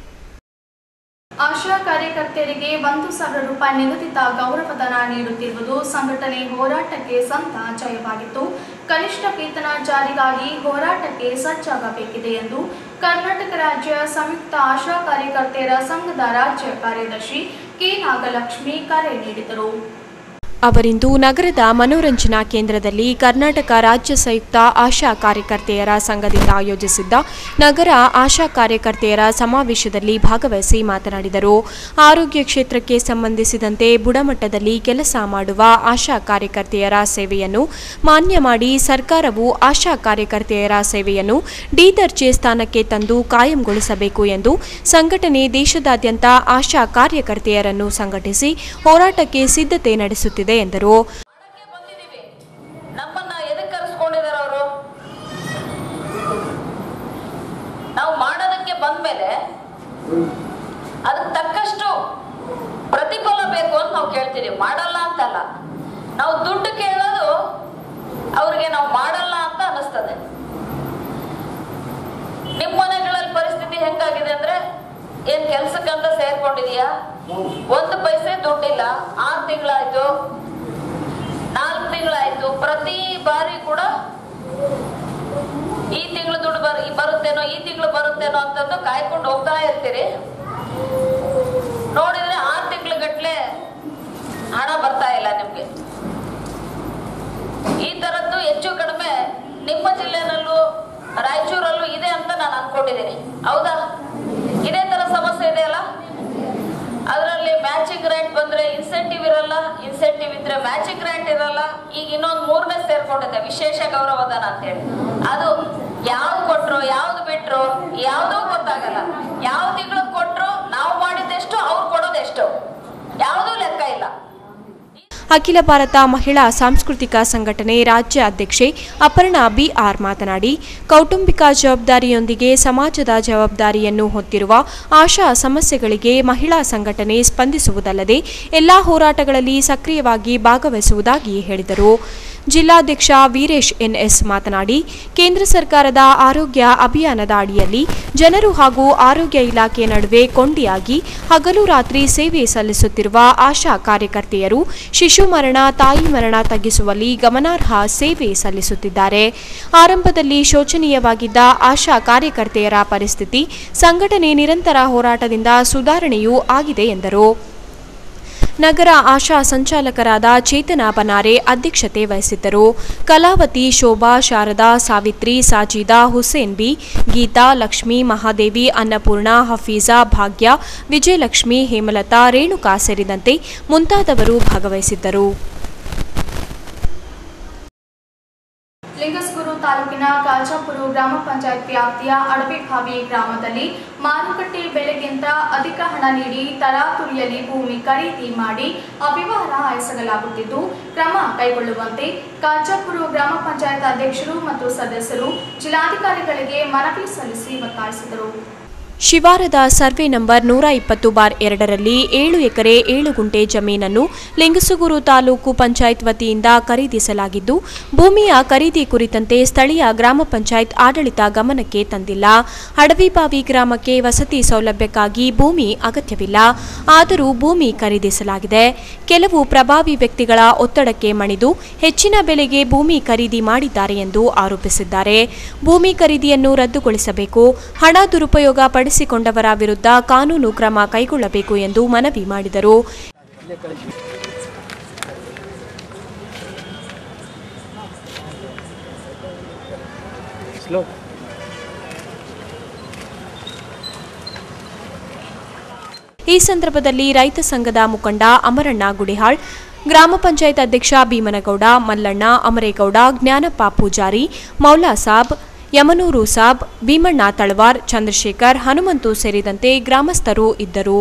ಆಶಾ ಕಾರ್ಯಕರ್ತೆಯರಿಗೆ ಒಂದು ಸಾವಿರ ರೂಪಾಯಿ ನಿಗದಿತ ಗೌರವಧನ ನೀಡುತ್ತಿರುವುದು ಸಂಘಟನೆ ಹೋರಾಟಕ್ಕೆ ಸಂತ ಜಯವಾಗಿತ್ತು ಕನಿಷ್ಠ ವೇತನ ಜಾರಿಗಾಗಿ ಹೋರಾಟಕ್ಕೆ ಸಜ್ಜಾಗಬೇಕಿದೆ ಎಂದು ಕರ್ನಾಟಕ ರಾಜ್ಯ ಸಂಯುಕ್ತ ಆಶಾ ಕಾರ್ಯಕರ್ತೆಯರ ಸಂಘದ ರಾಜ್ಯ ಕಾರ್ಯದರ್ಶಿ ಕೆ ನಾಗಲಕ್ಷ್ಮಿ ಕರೆ ನೀಡಿದರು ಅವರಿಂದು ನಗರದ ಮನೋರಂಜನಾ ಕೇಂದ್ರದಲ್ಲಿ ಕರ್ನಾಟಕ ರಾಜ್ಯ ಸಂಯುಕ್ತ ಆಶಾ ಕಾರ್ಯಕರ್ತೆಯರ ಸಂಘದಿಂದ ಆಯೋಜಿಸಿದ್ದ ನಗರ ಆಶಾ ಕಾರ್ಯಕರ್ತೆಯರ ಸಮಾವೇಶದಲ್ಲಿ ಭಾಗವಹಿಸಿ ಮಾತನಾಡಿದರು ಆರೋಗ್ಯ ಕ್ಷೇತ್ರಕ್ಕೆ ಸಂಬಂಧಿಸಿದಂತೆ ಬುಡಮಟ್ಟದಲ್ಲಿ ಕೆಲಸ ಮಾಡುವ ಆಶಾ ಕಾರ್ಯಕರ್ತೆಯರ ಸೇವೆಯನ್ನು ಮಾನ್ಯ ಮಾಡಿ ಸರ್ಕಾರವು ಆಶಾ ಕಾರ್ಯಕರ್ತೆಯರ ಸೇವೆಯನ್ನು ಡಿ ದರ್ಜೆ ಸ್ಥಾನಕ್ಕೆ ತಂದು ಕಾಯಂಗೊಳಿಸಬೇಕು ಎಂದು ಸಂಘಟನೆ ದೇಶದಾದ್ಯಂತ ಆಶಾ ಕಾರ್ಯಕರ್ತೆಯರನ್ನು ಸಂಘಟಿಸಿ ಹೋರಾಟಕ್ಕೆ ಸಿದ್ಧತೆ ನಡೆಸುತ್ತಿದೆ ಎಂದರು ಬಂದಿದ್ದೀವಿ ನಮ್ಮನ್ನ ಎದಕ್ಕೆ ಕರೆಸ್ಕೊಂಡಿದ್ದಾರೆ ಅವರು ನಾವು ಮಾಡೋದಕ್ಕೆ ಬಂದ್ಮೇಲೆ ಅದಕ್ಕೆ ತಕ್ಕಷ್ಟು ಪ್ರತಿಫಲ ಬೇಕು ಅಂತ ನಾವು ಕೇಳ್ತಿದೀವಿ ಮಾಡಲ್ಲ ಅಂತಲ್ಲ ನಾವು ದುಡ್ಡು ಕೇಳೋದು ಅವ್ರಿಗೆ ನಾವು ಮಾಡಲ್ಲ ಅಂತ ಅನಿಸ್ತದೆ ನಿಮ್ಮ ಮನೆಗಳಲ್ಲಿ ಪರಿಸ್ಥಿತಿ ಹೆಂಗಾಗಿದೆ ಅಂದ್ರೆ ಏನ್ ಕೆಲ್ಸಕ್ಕಂತ ಸೇರ್ಕೊಂಡಿದೀಯಾ ಒಂದು ಪೈಸೆ ದುಡ್ಡಿಲ್ಲ ಆರು ತಿಂಗಳಾಯ್ತು ನಾಲ್ಕು ತಿಂಗಳಾಯ್ತು ಪ್ರತಿ ಬಾರಿ ಕೂಡ ಈ ತಿಂಗಳು ದುಡ್ಡು ಬರ್ ಬರುತ್ತೇನೋ ಈ ತಿಂಗಳು ಬರುತ್ತೇನೋ ಅಂತಂದು ಕಾಯ್ಕೊಂಡು ಹೋಗ್ತಾ ಇರ್ತೀರಿ ನೋಡಿದ್ರೆ ಆರು ತಿಂಗಳ ಗಟ್ಲೆ ಹಣ ಬರ್ತಾ ಇಲ್ಲ ನಿಮ್ಗೆ ಈ ತರದ್ದು ಹೆಚ್ಚು ಕಡಿಮೆ ನಿಮ್ಮ ಜಿಲ್ಲೆನಲ್ಲೂ ರಾಯಚೂರಲ್ಲೂ ಇದೆ ಅಂತ ನಾನು ಅನ್ಕೊಂಡಿದ್ದೀನಿ ಹೌದಾ ಇದೇ ತರ ಸಮಸ್ಯೆ ಇದೆಯಲ್ಲ ಅದರಲ್ಲಿ ಮ್ಯಾಚಿಂಗ್ ಗ್ರಾಂಟ್ ಬಂದ್ರೆ ಇನ್ಸೆಂಟಿವ್ ಇರಲ್ಲ ಇನ್ಸೆಂಟಿವ್ ಇದ್ರೆ ಮ್ಯಾಚಿಂಗ್ ಗ್ರಾಂಟ್ ಇರಲ್ಲ ಈಗ ಇನ್ನೊಂದು ಮೂರನೇ ಸೇರ್ಕೊಂಡಿದೆ ವಿಶೇಷ ಗೌರವಧನ ಅಂತೇಳಿ ಅದು ಯಾವ್ದು ಕೊಟ್ರು ಯಾವ್ದು ಬಿಟ್ರು ಯಾವ್ದೂ ಗೊತ್ತಾಗಲ್ಲ ಯಾವ ತಿಂಗಳು ಕೊಟ್ರು ನಾವು ಮಾಡಿದ್ದೆಷ್ಟು ಅವ್ರು ಕೊಡೋದೆಷ್ಟು ಯಾವುದೂ ಲೆಕ್ಕ ಇಲ್ಲ ಅಖಿಲ ಭಾರತ ಮಹಿಳಾ ಸಾಂಸ್ಕೃತಿಕ ಸಂಘಟನೆ ರಾಜ್ಯ ಅಧ್ಯಕ್ಷೆ ಅಪರ್ಣಾ ಬಿಆರ್ ಮಾತನಾಡಿ ಕೌಟುಂಬಿಕ ಜವಾಬ್ದಾರಿಯೊಂದಿಗೆ ಸಮಾಜದ ಜವಾಬ್ದಾರಿಯನ್ನು ಹೊತ್ತಿರುವ ಆಶಾ ಸಮಸ್ಯೆಗಳಿಗೆ ಮಹಿಳಾ ಸಂಘಟನೆ ಸ್ಪಂದಿಸುವುದಲ್ಲದೆ ಎಲ್ಲಾ ಹೋರಾಟಗಳಲ್ಲಿ ಸಕ್ರಿಯವಾಗಿ ಭಾಗವಹಿಸುವುದಾಗಿ ಹೇಳಿದರು ಜಿಲ್ಲಾಧ್ಯಕ್ಷ ವೀರೇಶ್ ಎನ್ಎಸ್ ಮಾತನಾಡಿ ಕೇಂದ್ರ ಸರ್ಕಾರದ ಆರೋಗ್ಯ ಅಭಿಯಾನದ ಅಡಿಯಲ್ಲಿ ಜನರು ಹಾಗೂ ಆರೋಗ್ಯ ಇಲಾಖೆ ನಡುವೆ ಕೊಂಡಿಯಾಗಿ ಹಗಲು ರಾತ್ರಿ ಸೇವೆ ಸಲ್ಲಿಸುತ್ತಿರುವ ಆಶಾ ಕಾರ್ಯಕರ್ತೆಯರು ಶಿಶು ಮರಣ ತಾಯಿ ಮರಣ ತಗ್ಗಿಸುವಲ್ಲಿ ಗಮನಾರ್ಹ ಸೇವೆ ಸಲ್ಲಿಸುತ್ತಿದ್ದಾರೆ ಆರಂಭದಲ್ಲಿ ಶೋಚನೀಯವಾಗಿದ್ದ ಆಶಾ ಕಾರ್ಯಕರ್ತೆಯರ ಪರಿಸ್ಥಿತಿ ಸಂಘಟನೆ ನಿರಂತರ ಹೋರಾಟದಿಂದ ಸುಧಾರಣೆಯೂ ಆಗಿದೆ ಎಂದರು ನಗರ ಆಶಾ ಸಂಚಾಲಕರಾದ ಚೇತನ ಬನಾರೆ ಅಧ್ಯಕ್ಷತೆ ವಹಿಸಿದ್ದರು ಕಲಾವತಿ ಶೋಭಾ ಶಾರದಾ ಸಾವಿತ್ರಿ ಸಾಜಿದಾ ಹುಸೇನ್ ಬಿ ಗೀತಾ ಲಕ್ಷ್ಮಿ ಮಹಾದೇವಿ ಅನ್ನಪೂರ್ಣ ಹಫೀಜಾ ಭಾಗ್ಯ ವಿಜಯಲಕ್ಷ್ಮಿ ಹೇಮಲತಾ ರೇಣುಕಾ ಸೇರಿದಂತೆ ಮುಂತಾದವರು ಭಾಗವಹಿಸಿದ್ದರು ಲಿಂಗಸ್ಗೂರು ತಾಲೂಕಿನ ಕಾಲ್ಚಾಪುರ ಗ್ರಾಮ ಪಂಚಾಯತ್ ವ್ಯಾಪ್ತಿಯ ಅಡವಿಭಾವಿ ಗ್ರಾಮದಲ್ಲಿ ಮಾರುಕಟ್ಟೆ ಬೆಲೆಗಿಂತ ಅಧಿಕ ಹಣ ನೀಡಿ ತರಾತುರಿಯಲ್ಲಿ ಭೂಮಿ ಖರೀದಿ ಮಾಡಿ ಅವ್ಯವಹಾರ ಎಸಗಲಾಗುತ್ತಿದ್ದು ಕ್ರಮ ಕೈಗೊಳ್ಳುವಂತೆ ಕಾಲ್ಚಾಪುರ ಗ್ರಾಮ ಪಂಚಾಯತ್ ಅಧ್ಯಕ್ಷರು ಮತ್ತು ಸದಸ್ಯರು ಜಿಲ್ಲಾಧಿಕಾರಿಗಳಿಗೆ ಮನವಿ ಸಲ್ಲಿಸಿ ಒತ್ತಾಯಿಸಿದರು ಶಿವಾರದ ಸರ್ವೆ ನಂಬರ್ ನೂರ ಇಪ್ಪತ್ತು ಬಾರ್ ಎರಡರಲ್ಲಿ ಏಳು ಎಕರೆ ಏಳು ಗುಂಟೆ ಜಮೀನನ್ನು ಲಿಂಗಸುಗೂರು ತಾಲೂಕು ಪಂಚಾಯತ್ ವತಿಯಿಂದ ಖರೀದಿಸಲಾಗಿದ್ದು ಭೂಮಿಯ ಖರೀದಿ ಕುರಿತಂತೆ ಸ್ಥಳೀಯ ಗ್ರಾಮ ಪಂಚಾಯತ್ ಆಡಳಿತ ಗಮನಕ್ಕೆ ತಂದಿಲ್ಲ ಹಡವಿಬಾವಿ ಗ್ರಾಮಕ್ಕೆ ವಸತಿ ಸೌಲಭ್ಯಕ್ಕಾಗಿ ಭೂಮಿ ಅಗತ್ಯವಿಲ್ಲ ಆದರೂ ಭೂಮಿ ಖರೀದಿಸಲಾಗಿದೆ ಕೆಲವು ಪ್ರಭಾವಿ ವ್ಯಕ್ತಿಗಳ ಒತ್ತಡಕ್ಕೆ ಮಣಿದು ಹೆಚ್ಚಿನ ಬೆಲೆಗೆ ಭೂಮಿ ಖರೀದಿ ಮಾಡಿದ್ದಾರೆ ಎಂದು ಆರೋಪಿಸಿದ್ದಾರೆ ಭೂಮಿ ಖರೀದಿಯನ್ನು ರದ್ದುಗೊಳಿಸಬೇಕು ಹಣ ದುರುಪಯೋಗ ಪಡಿಸಿಕೊಂಡವರ ವಿರುದ್ಧ ಕಾನೂನು ಕ್ರಮ ಕೈಗೊಳ್ಳಬೇಕು ಎಂದು ಮನವಿ ಮಾಡಿದರು ಈ ಸಂದರ್ಭದಲ್ಲಿ ರೈತ ಸಂಘದ ಮುಖಂಡ ಅಮರಣ್ಣ ಗುಡಿಹಾಳ್ ಗ್ರಾಮ ಪಂಚಾಯತ್ ಅಧ್ಯಕ್ಷ ಭೀಮನಗೌಡ ಮಲ್ಲಣ್ಣ ಅಮರೇಗೌಡ ಜ್ಞಾನಪ್ಪ ಪೂಜಾರಿ ಮೌಲಾ ಸಾಬ್ ಯಮನೂರು ಸಾಬ್ ಭೀಮಣ್ಣ ತಳವಾರ್ ಚಂದ್ರಶೇಖರ್ ಹನುಮಂತು ಸೇರಿದಂತೆ ಗ್ರಾಮಸ್ಥರು ಇದ್ದರು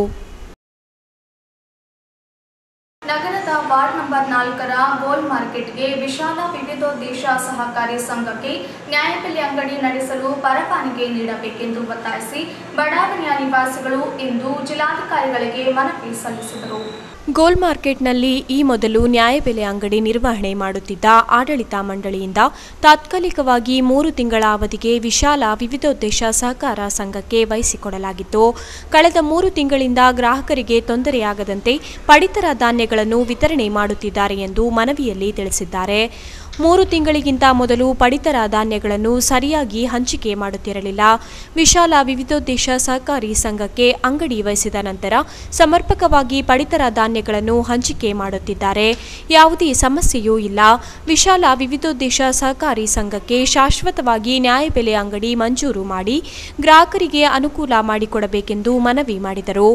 ನಗರದ ವಾರ್ಡ್ ನಂಬರ್ ನಾಲ್ಕರ ಗೋಲ್ ಮಾರ್ಕೆಟ್ಗೆ ವಿಶಾಲ ವಿವಿಧೋದ್ದೇಶ ಸಹಕಾರಿ ಸಂಘಕ್ಕೆ ನ್ಯಾಯಬೆಲೆ ಅಂಗಡಿ ನಡೆಸಲು ಪರವಾನಗಿ ನೀಡಬೇಕೆಂದು ಒತ್ತಾಯಿಸಿ ಬಡಾವಣೆಯ ನಿವಾಸಿಗಳು ಇಂದು ಜಿಲ್ಲಾಧಿಕಾರಿಗಳಿಗೆ ಮನವಿ ಸಲ್ಲಿಸಿದರು ಗೋಲ್ ಮಾರ್ಕೆಟ್ನಲ್ಲಿ ಈ ಮೊದಲು ನ್ಯಾಯಬೆಲೆ ಅಂಗಡಿ ನಿರ್ವಹಣೆ ಮಾಡುತ್ತಿದ್ದ ಆಡಳಿತ ಮಂಡಳಿಯಿಂದ ತಾತ್ಕಾಲಿಕವಾಗಿ ಮೂರು ತಿಂಗಳ ಅವಧಿಗೆ ವಿಶಾಲ ವಿವಿಧೋದ್ದೇಶ ಸಹಕಾರ ಸಂಘಕ್ಕೆ ವಹಿಸಿಕೊಡಲಾಗಿತ್ತು ಕಳೆದ ಮೂರು ತಿಂಗಳಿಂದ ಗ್ರಾಹಕರಿಗೆ ತೊಂದರೆಯಾಗದಂತೆ ಪಡಿತರ ಧಾನ್ಯಗಳನ್ನು ವಿತರಣೆ ಮಾಡುತ್ತಿದ್ದಾರೆ ಎಂದು ಮನವಿಯಲ್ಲಿ ತಿಳಿಸಿದ್ದಾರೆ ಮೂರು ತಿಂಗಳಿಗಿಂತ ಮೊದಲು ಪಡಿತರ ಧಾನ್ಯಗಳನ್ನು ಸರಿಯಾಗಿ ಹಂಚಿಕೆ ಮಾಡುತ್ತಿರಲಿಲ್ಲ ವಿಶಾಲ ವಿವಿಧೋದ್ದೇಶ ಸಹಕಾರಿ ಸಂಘಕ್ಕೆ ಅಂಗಡಿ ವಹಿಸಿದ ನಂತರ ಸಮರ್ಪಕವಾಗಿ ಪಡಿತರ ಧಾನ್ಯಗಳನ್ನು ಹಂಚಿಕೆ ಮಾಡುತ್ತಿದ್ದಾರೆ ಯಾವುದೇ ಸಮಸ್ಯೆಯೂ ಇಲ್ಲ ವಿಶಾಲ ವಿವಿಧೋದ್ದೇಶ ಸಹಕಾರಿ ಸಂಘಕ್ಕೆ ಶಾಶ್ವತವಾಗಿ ನ್ಯಾಯಬೆಲೆ ಅಂಗಡಿ ಮಂಜೂರು ಮಾಡಿ ಗ್ರಾಹಕರಿಗೆ ಅನುಕೂಲ ಮಾಡಿಕೊಡಬೇಕೆಂದು ಮನವಿ ಮಾಡಿದರು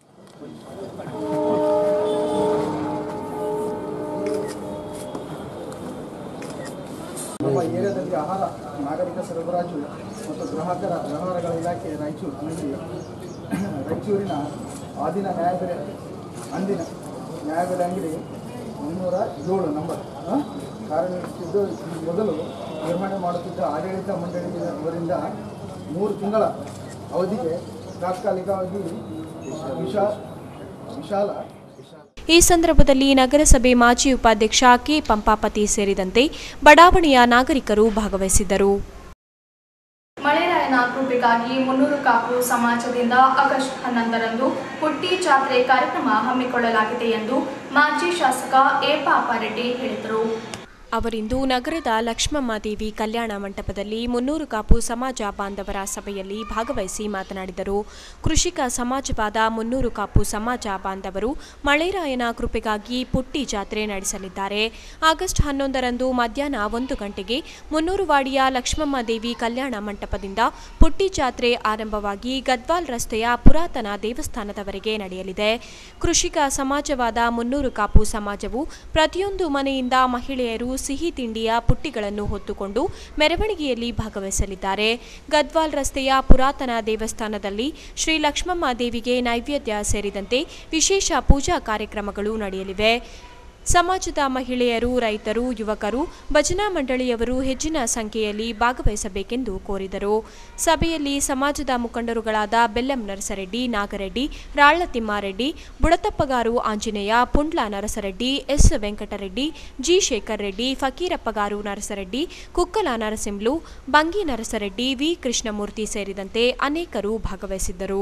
ನಮ್ಮ ಏರಿಯಾದಲ್ಲಿ ಆಹಾರ ನಾಗರಿಕ ಸರಬರಾಜು ಮತ್ತು ಗ್ರಾಹಕರ ವ್ಯವಹಾರಗಳ ಇಲಾಖೆ ರಾಯಚೂರು ಅಂದರೆ ರಾಯಚೂರಿನ ಆದಿನ ನ್ಯಾಯಬೆಲೆ ಅಂದಿನ ನ್ಯಾಯಬೆಲೆ ಅಂಗಡಿ ಮುನ್ನೂರ ಏಳು ನಂಬರ್ ಆ, ಕಾರ್ಯನಿರ್ವಹಿಸುತ್ತಿದ್ದು ಈ ಮೊದಲು ನಿರ್ವಹಣೆ ಮಾಡುತ್ತಿದ್ದ ಆಡಳಿತ ಮಂಡಳಿಯವರಿಂದ ಮೂರು ತಿಂಗಳ ಅವಧಿಗೆ ತಾತ್ಕಾಲಿಕವಾಗಿ ವಿಶಾ ವಿಶಾಲ ಈ ಸಂದರ್ಭದಲ್ಲಿ ನಗರಸಭೆ ಮಾಜಿ ಉಪಾಧ್ಯಕ್ಷ ಕೆ ಪಂಪಾಪತಿ ಸೇರಿದಂತೆ ಬಡಾವಣೆಯ ನಾಗರಿಕರು ಭಾಗವಹಿಸಿದ್ದರು ಮಳೆರಾಯನ ಕೃಪೆಗಾಗಿ ಮುನ್ನೂರು ಕಾಪು ಸಮಾಜದಿಂದ ಆಗಸ್ಟ್ ಹನ್ನೊಂದರಂದು ಹುಟ್ಟಿ ಜಾತ್ರೆ ಕಾರ್ಯಕ್ರಮ ಹಮ್ಮಿಕೊಳ್ಳಲಾಗಿದೆ ಎಂದು ಮಾಜಿ ಶಾಸಕ ಎ ಪಾಪಾರೆಡ್ಡಿ ಹೇಳಿದರು ಅವರಿಂದು ನಗರದ ಲಕ್ಷ್ಮಮ್ಮ ದೇವಿ ಕಲ್ಯಾಣ ಮಂಟಪದಲ್ಲಿ ಮುನ್ನೂರು ಕಾಪು ಸಮಾಜ ಬಾಂಧವರ ಸಭೆಯಲ್ಲಿ ಭಾಗವಹಿಸಿ ಮಾತನಾಡಿದರು ಕೃಷಿಕ ಸಮಾಜವಾದ ಮುನ್ನೂರು ಕಾಪು ಸಮಾಜ ಬಾಂಧವರು ಮಳೆರಾಯನ ಕೃಪೆಗಾಗಿ ಪುಟ್ಟಿ ಜಾತ್ರೆ ನಡೆಸಲಿದ್ದಾರೆ ಆಗಸ್ಟ್ ಹನ್ನೊಂದರಂದು ಮಧ್ಯಾಹ್ನ ಒಂದು ಗಂಟೆಗೆ ಮುನ್ನೂರು ವಾಡಿಯ ಲಕ್ಷ್ಮಮ್ಮ ದೇವಿ ಕಲ್ಯಾಣ ಮಂಟಪದಿಂದ ಪುಟ್ಟಿ ಜಾತ್ರೆ ಆರಂಭವಾಗಿ ಗದ್ವಾಲ್ ರಸ್ತೆಯ ಪುರಾತನ ದೇವಸ್ಥಾನದವರೆಗೆ ನಡೆಯಲಿದೆ ಕೃಷಿಕ ಸಮಾಜವಾದ ಮುನ್ನೂರು ಕಾಪು ಸಮಾಜವು ಪ್ರತಿಯೊಂದು ಮನೆಯಿಂದ ಮಹಿಳೆಯರು ಸಿಹಿ ತಿಂಡಿಯ ಪುಟ್ಟಿಗಳನ್ನು ಹೊತ್ತುಕೊಂಡು ಮೆರವಣಿಗೆಯಲ್ಲಿ ಭಾಗವಹಿಸಲಿದ್ದಾರೆ ಗದ್ವಾಲ್ ರಸ್ತೆಯ ಪುರಾತನ ದೇವಸ್ಥಾನದಲ್ಲಿ ಶ್ರೀ ಲಕ್ಷ್ಮಮ್ಮ ದೇವಿಗೆ ನೈವೇದ್ಯ ಸೇರಿದಂತೆ ವಿಶೇಷ ಪೂಜಾ ಕಾರ್ಯಕ್ರಮಗಳು ನಡೆಯಲಿವೆ ಸಮಾಜದ ಮಹಿಳೆಯರು ರೈತರು ಯುವಕರು ಭಜನಾ ಮಂಡಳಿಯವರು ಹೆಚ್ಚಿನ ಸಂಖ್ಯೆಯಲ್ಲಿ ಭಾಗವಹಿಸಬೇಕೆಂದು ಕೋರಿದರು ಸಭೆಯಲ್ಲಿ ಸಮಾಜದ ಮುಖಂಡರುಗಳಾದ ಬೆಲ್ಲಂ ನರಸರೆಡ್ಡಿ ನಾಗರೆಡ್ಡಿ ರಾಳ್ಳ ತಿಮ್ಮಾರೆಡ್ಡಿ ಬುಡತಪ್ಪಗಾರು ಆಂಜನೇಯ ಪುಂಡ್ಲ ನರಸರೆಡ್ಡಿ ಎಸ್ ವೆಂಕಟರೆಡ್ಡಿ ಜಿ ಶೇಖರ್ ರೆಡ್ಡಿ ಫಕೀರಪ್ಪಗಾರು ನರಸರೆಡ್ಡಿ ಕುಕ್ಕಲ ನರಸಿಂಹ್ಲು ಬಂಗಿ ನರಸರೆಡ್ಡಿ ವಿ ಕೃಷ್ಣಮೂರ್ತಿ ಸೇರಿದಂತೆ ಅನೇಕರು ಭಾಗವಹಿಸಿದ್ದರು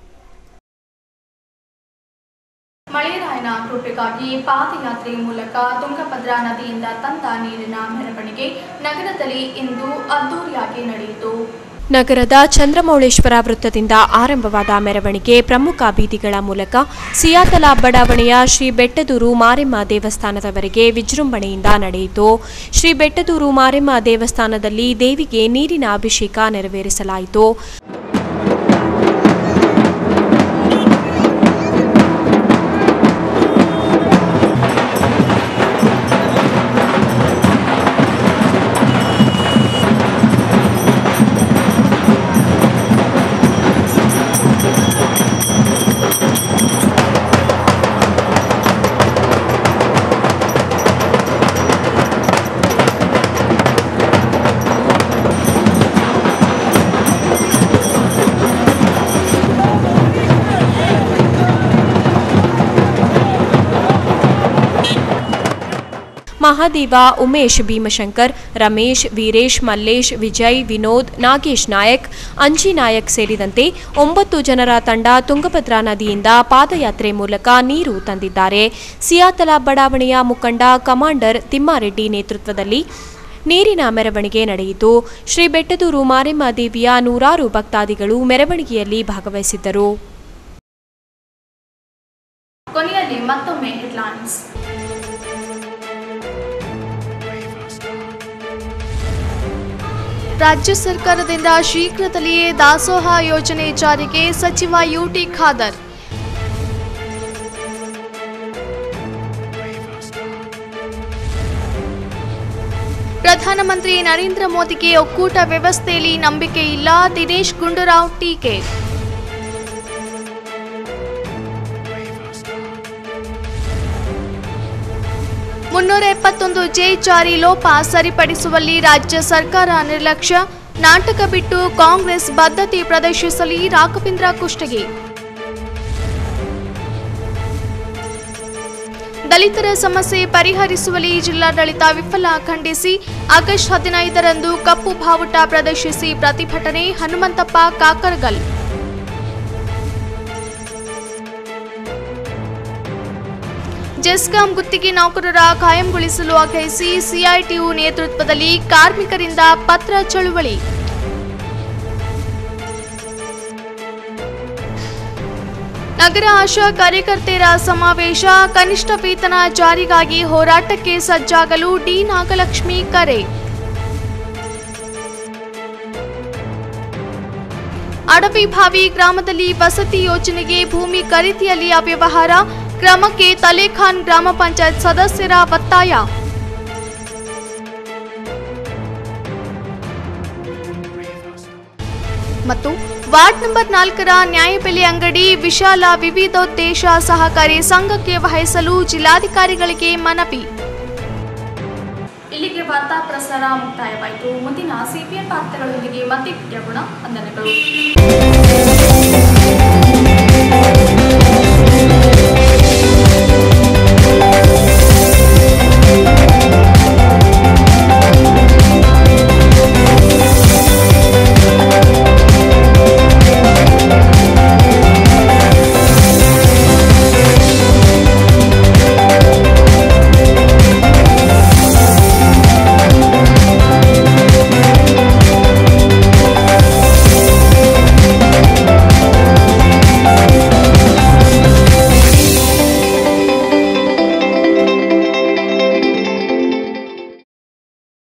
ಮಳೆರಾಯನ ಕೃಪೆಗಾಗಿ ಪಾದಯಾತ್ರೆ ಮೂಲಕ ತುಂಗಭದ್ರಾ ನದಿಯಿಂದ ತಂದ ನೀರಿನ ಮೆರವಣಿಗೆ ನಗರದಲ್ಲಿ ಇಂದು ಅದ್ದೂರಿಯಾಗಿ ನಡೆಯಿತು ನಗರದ ಚಂದ್ರಮೌಳೇಶ್ವರ ವೃತ್ತದಿಂದ ಆರಂಭವಾದ ಮೆರವಣಿಗೆ ಪ್ರಮುಖ ಬೀದಿಗಳ ಮೂಲಕ ಸಿಯಾತಲ ಬಡಾವಣೆಯ ಶ್ರೀ ಬೆಟ್ಟದೂರು ಮಾರೆಮ್ಮ ದೇವಸ್ಥಾನದವರೆಗೆ ವಿಜೃಂಭಣೆಯಿಂದ ನಡೆಯಿತು ಶ್ರೀ ಬೆಟ್ಟದೂರು ಮಾರೆಮ್ಮ ದೇವಸ್ಥಾನದಲ್ಲಿ ದೇವಿಗೆ ನೀರಿನ ಅಭಿಷೇಕ ನೆರವೇರಿಸಲಾಯಿತು ಮಹಾದೇವ ಉಮೇಶ್ ಭೀಮಶಂಕರ್ ರಮೇಶ್ ವೀರೇಶ್ ಮಲ್ಲೇಶ್ ವಿಜಯ್ ವಿನೋದ್ ನಾಗೇಶ್ ನಾಯಕ್ ಅಂಜಿ ನಾಯಕ್ ಸೇರಿದಂತೆ ಒಂಬತ್ತು ಜನರ ತಂಡ ತುಂಗಭದ್ರಾ ನದಿಯಿಂದ ಪಾದಯಾತ್ರೆ ಮೂಲಕ ನೀರು ತಂದಿದ್ದಾರೆ ಸಿಯಾತಲ ಬಡಾವಣೆಯ ಮುಖಂಡ ಕಮಾಂಡರ್ ತಿಮ್ಮಾರೆಡ್ಡಿ ನೇತೃತ್ವದಲ್ಲಿ ನೀರಿನ ಮೆರವಣಿಗೆ ನಡೆಯಿತು ಶ್ರೀ ಬೆಟ್ಟದೂರು ಮಾರೆಮ್ಮ ದೇವಿಯ ನೂರಾರು ಭಕ್ತಾದಿಗಳು ಮೆರವಣಿಗೆಯಲ್ಲಿ ಭಾಗವಹಿಸಿದ್ದರು ಕೊನೆಯಲ್ಲಿ ಮತ್ತೊಮ್ಮೆ ಹೆಡ್ಲೈನ್ಸ್ ರಾಜ್ಯ ಸರ್ಕಾರದಿಂದ ಶೀಘ್ರದಲ್ಲಿಯೇ ದಾಸೋಹ ಯೋಜನೆ ಜಾರಿಗೆ ಸಚಿವ ಯುಟಿ ಖಾದರ್ ಪ್ರಧಾನಮಂತ್ರಿ ನರೇಂದ್ರ ಮೋದಿಗೆ ಒಕ್ಕೂಟ ವ್ಯವಸ್ಥೆಯಲ್ಲಿ ನಂಬಿಕೆ ಇಲ್ಲ ದಿನೇಶ್ ಗುಂಡೂರಾವ್ ಟೀಕೆ ಮುನ್ನೂರ ಎಪ್ಪತ್ತೊಂದು ಜೆ ಜಾರಿ ಲೋಪ ಸರಿಪಡಿಸುವಲ್ಲಿ ರಾಜ್ಯ ಸರ್ಕಾರ ನಿರ್ಲಕ್ಷ್ಯ ನಾಟಕ ಬಿಟ್ಟು ಕಾಂಗ್ರೆಸ್ ಬದ್ಧತೆ ಪ್ರದರ್ಶಿಸಲಿ ರಾಘವೇಂದ್ರ ಕುಷ್ಟಗಿ ದಲಿತರ ಸಮಸ್ಯೆ ಪರಿಹರಿಸುವಲ್ಲಿ ಜಿಲ್ಲಾಡಳಿತ ವಿಫಲ ಖಂಡಿಸಿ ಆಗಸ್ಟ್ ಹದಿನೈದರಂದು ಕಪ್ಪು ಬಾವುಟ ಪ್ರದರ್ಶಿಸಿ ಪ್ರತಿಭಟನೆ ಹನುಮಂತಪ್ಪ ಕಾಕರಗಲ್ ಜೆಸ್ಕಾಂ ಗುತ್ತಿಗೆ ನೌಕರರ ಕಾಯಂಗೊಳಿಸಲು ಆಗ್ರಹಿಸಿ ಸಿಐಟಿಯು ನೇತೃತ್ವದಲ್ಲಿ ಕಾರ್ಮಿಕರಿಂದ ಪತ್ರ ಚಳುವಳಿ ನಗರ ಆಶಾ ಕಾರ್ಯಕರ್ತೆಯರ ಸಮಾವೇಶ ಕನಿಷ್ಠ ವೇತನ ಜಾರಿಗಾಗಿ ಹೋರಾಟಕ್ಕೆ ಸಜ್ಜಾಗಲು ಡಿ ನಾಗಲಕ್ಷ್ಮಿ ಕರೆ ಅಡವಿಭಾವಿ ಗ್ರಾಮದಲ್ಲಿ ವಸತಿ ಯೋಜನೆಗೆ ಭೂಮಿ ಖರೀದಿಯಲ್ಲಿ ಅವ್ಯವಹಾರ ಕ್ರಮಕ್ಕೆ ತಲೇಖಾನ್ ಗ್ರಾಮ ಪಂಚಾಯತ್ ಸದಸ್ಯರ ಒತ್ತಾಯ ಮತ್ತು ವಾರ್ಡ್ ನಂಬರ್ ನಾಲ್ಕರ ನ್ಯಾಯಬೆಲೆ ಅಂಗಡಿ ವಿಶಾಲ ವಿವಿಧೋದ್ದೇಶ ಸಹಕಾರಿ ಸಂಘಕ್ಕೆ ವಹಿಸಲು ಜಿಲ್ಲಾಧಿಕಾರಿಗಳಿಗೆ ಮನವಿ ಇಲ್ಲಿಗೆ ವಾರ್ತಾ ಪ್ರಸಾರ ಮುಕ್ತಾಯವಾಯಿತು ಮುಂದಿನ ಸಿಪಿಎಂ ವಾರ್ತೆಗಳೊಂದಿಗೆ ಮತ್ತೆ ಭೇಟಿಯಾಗೋಣ ವಂದನೆಗಳು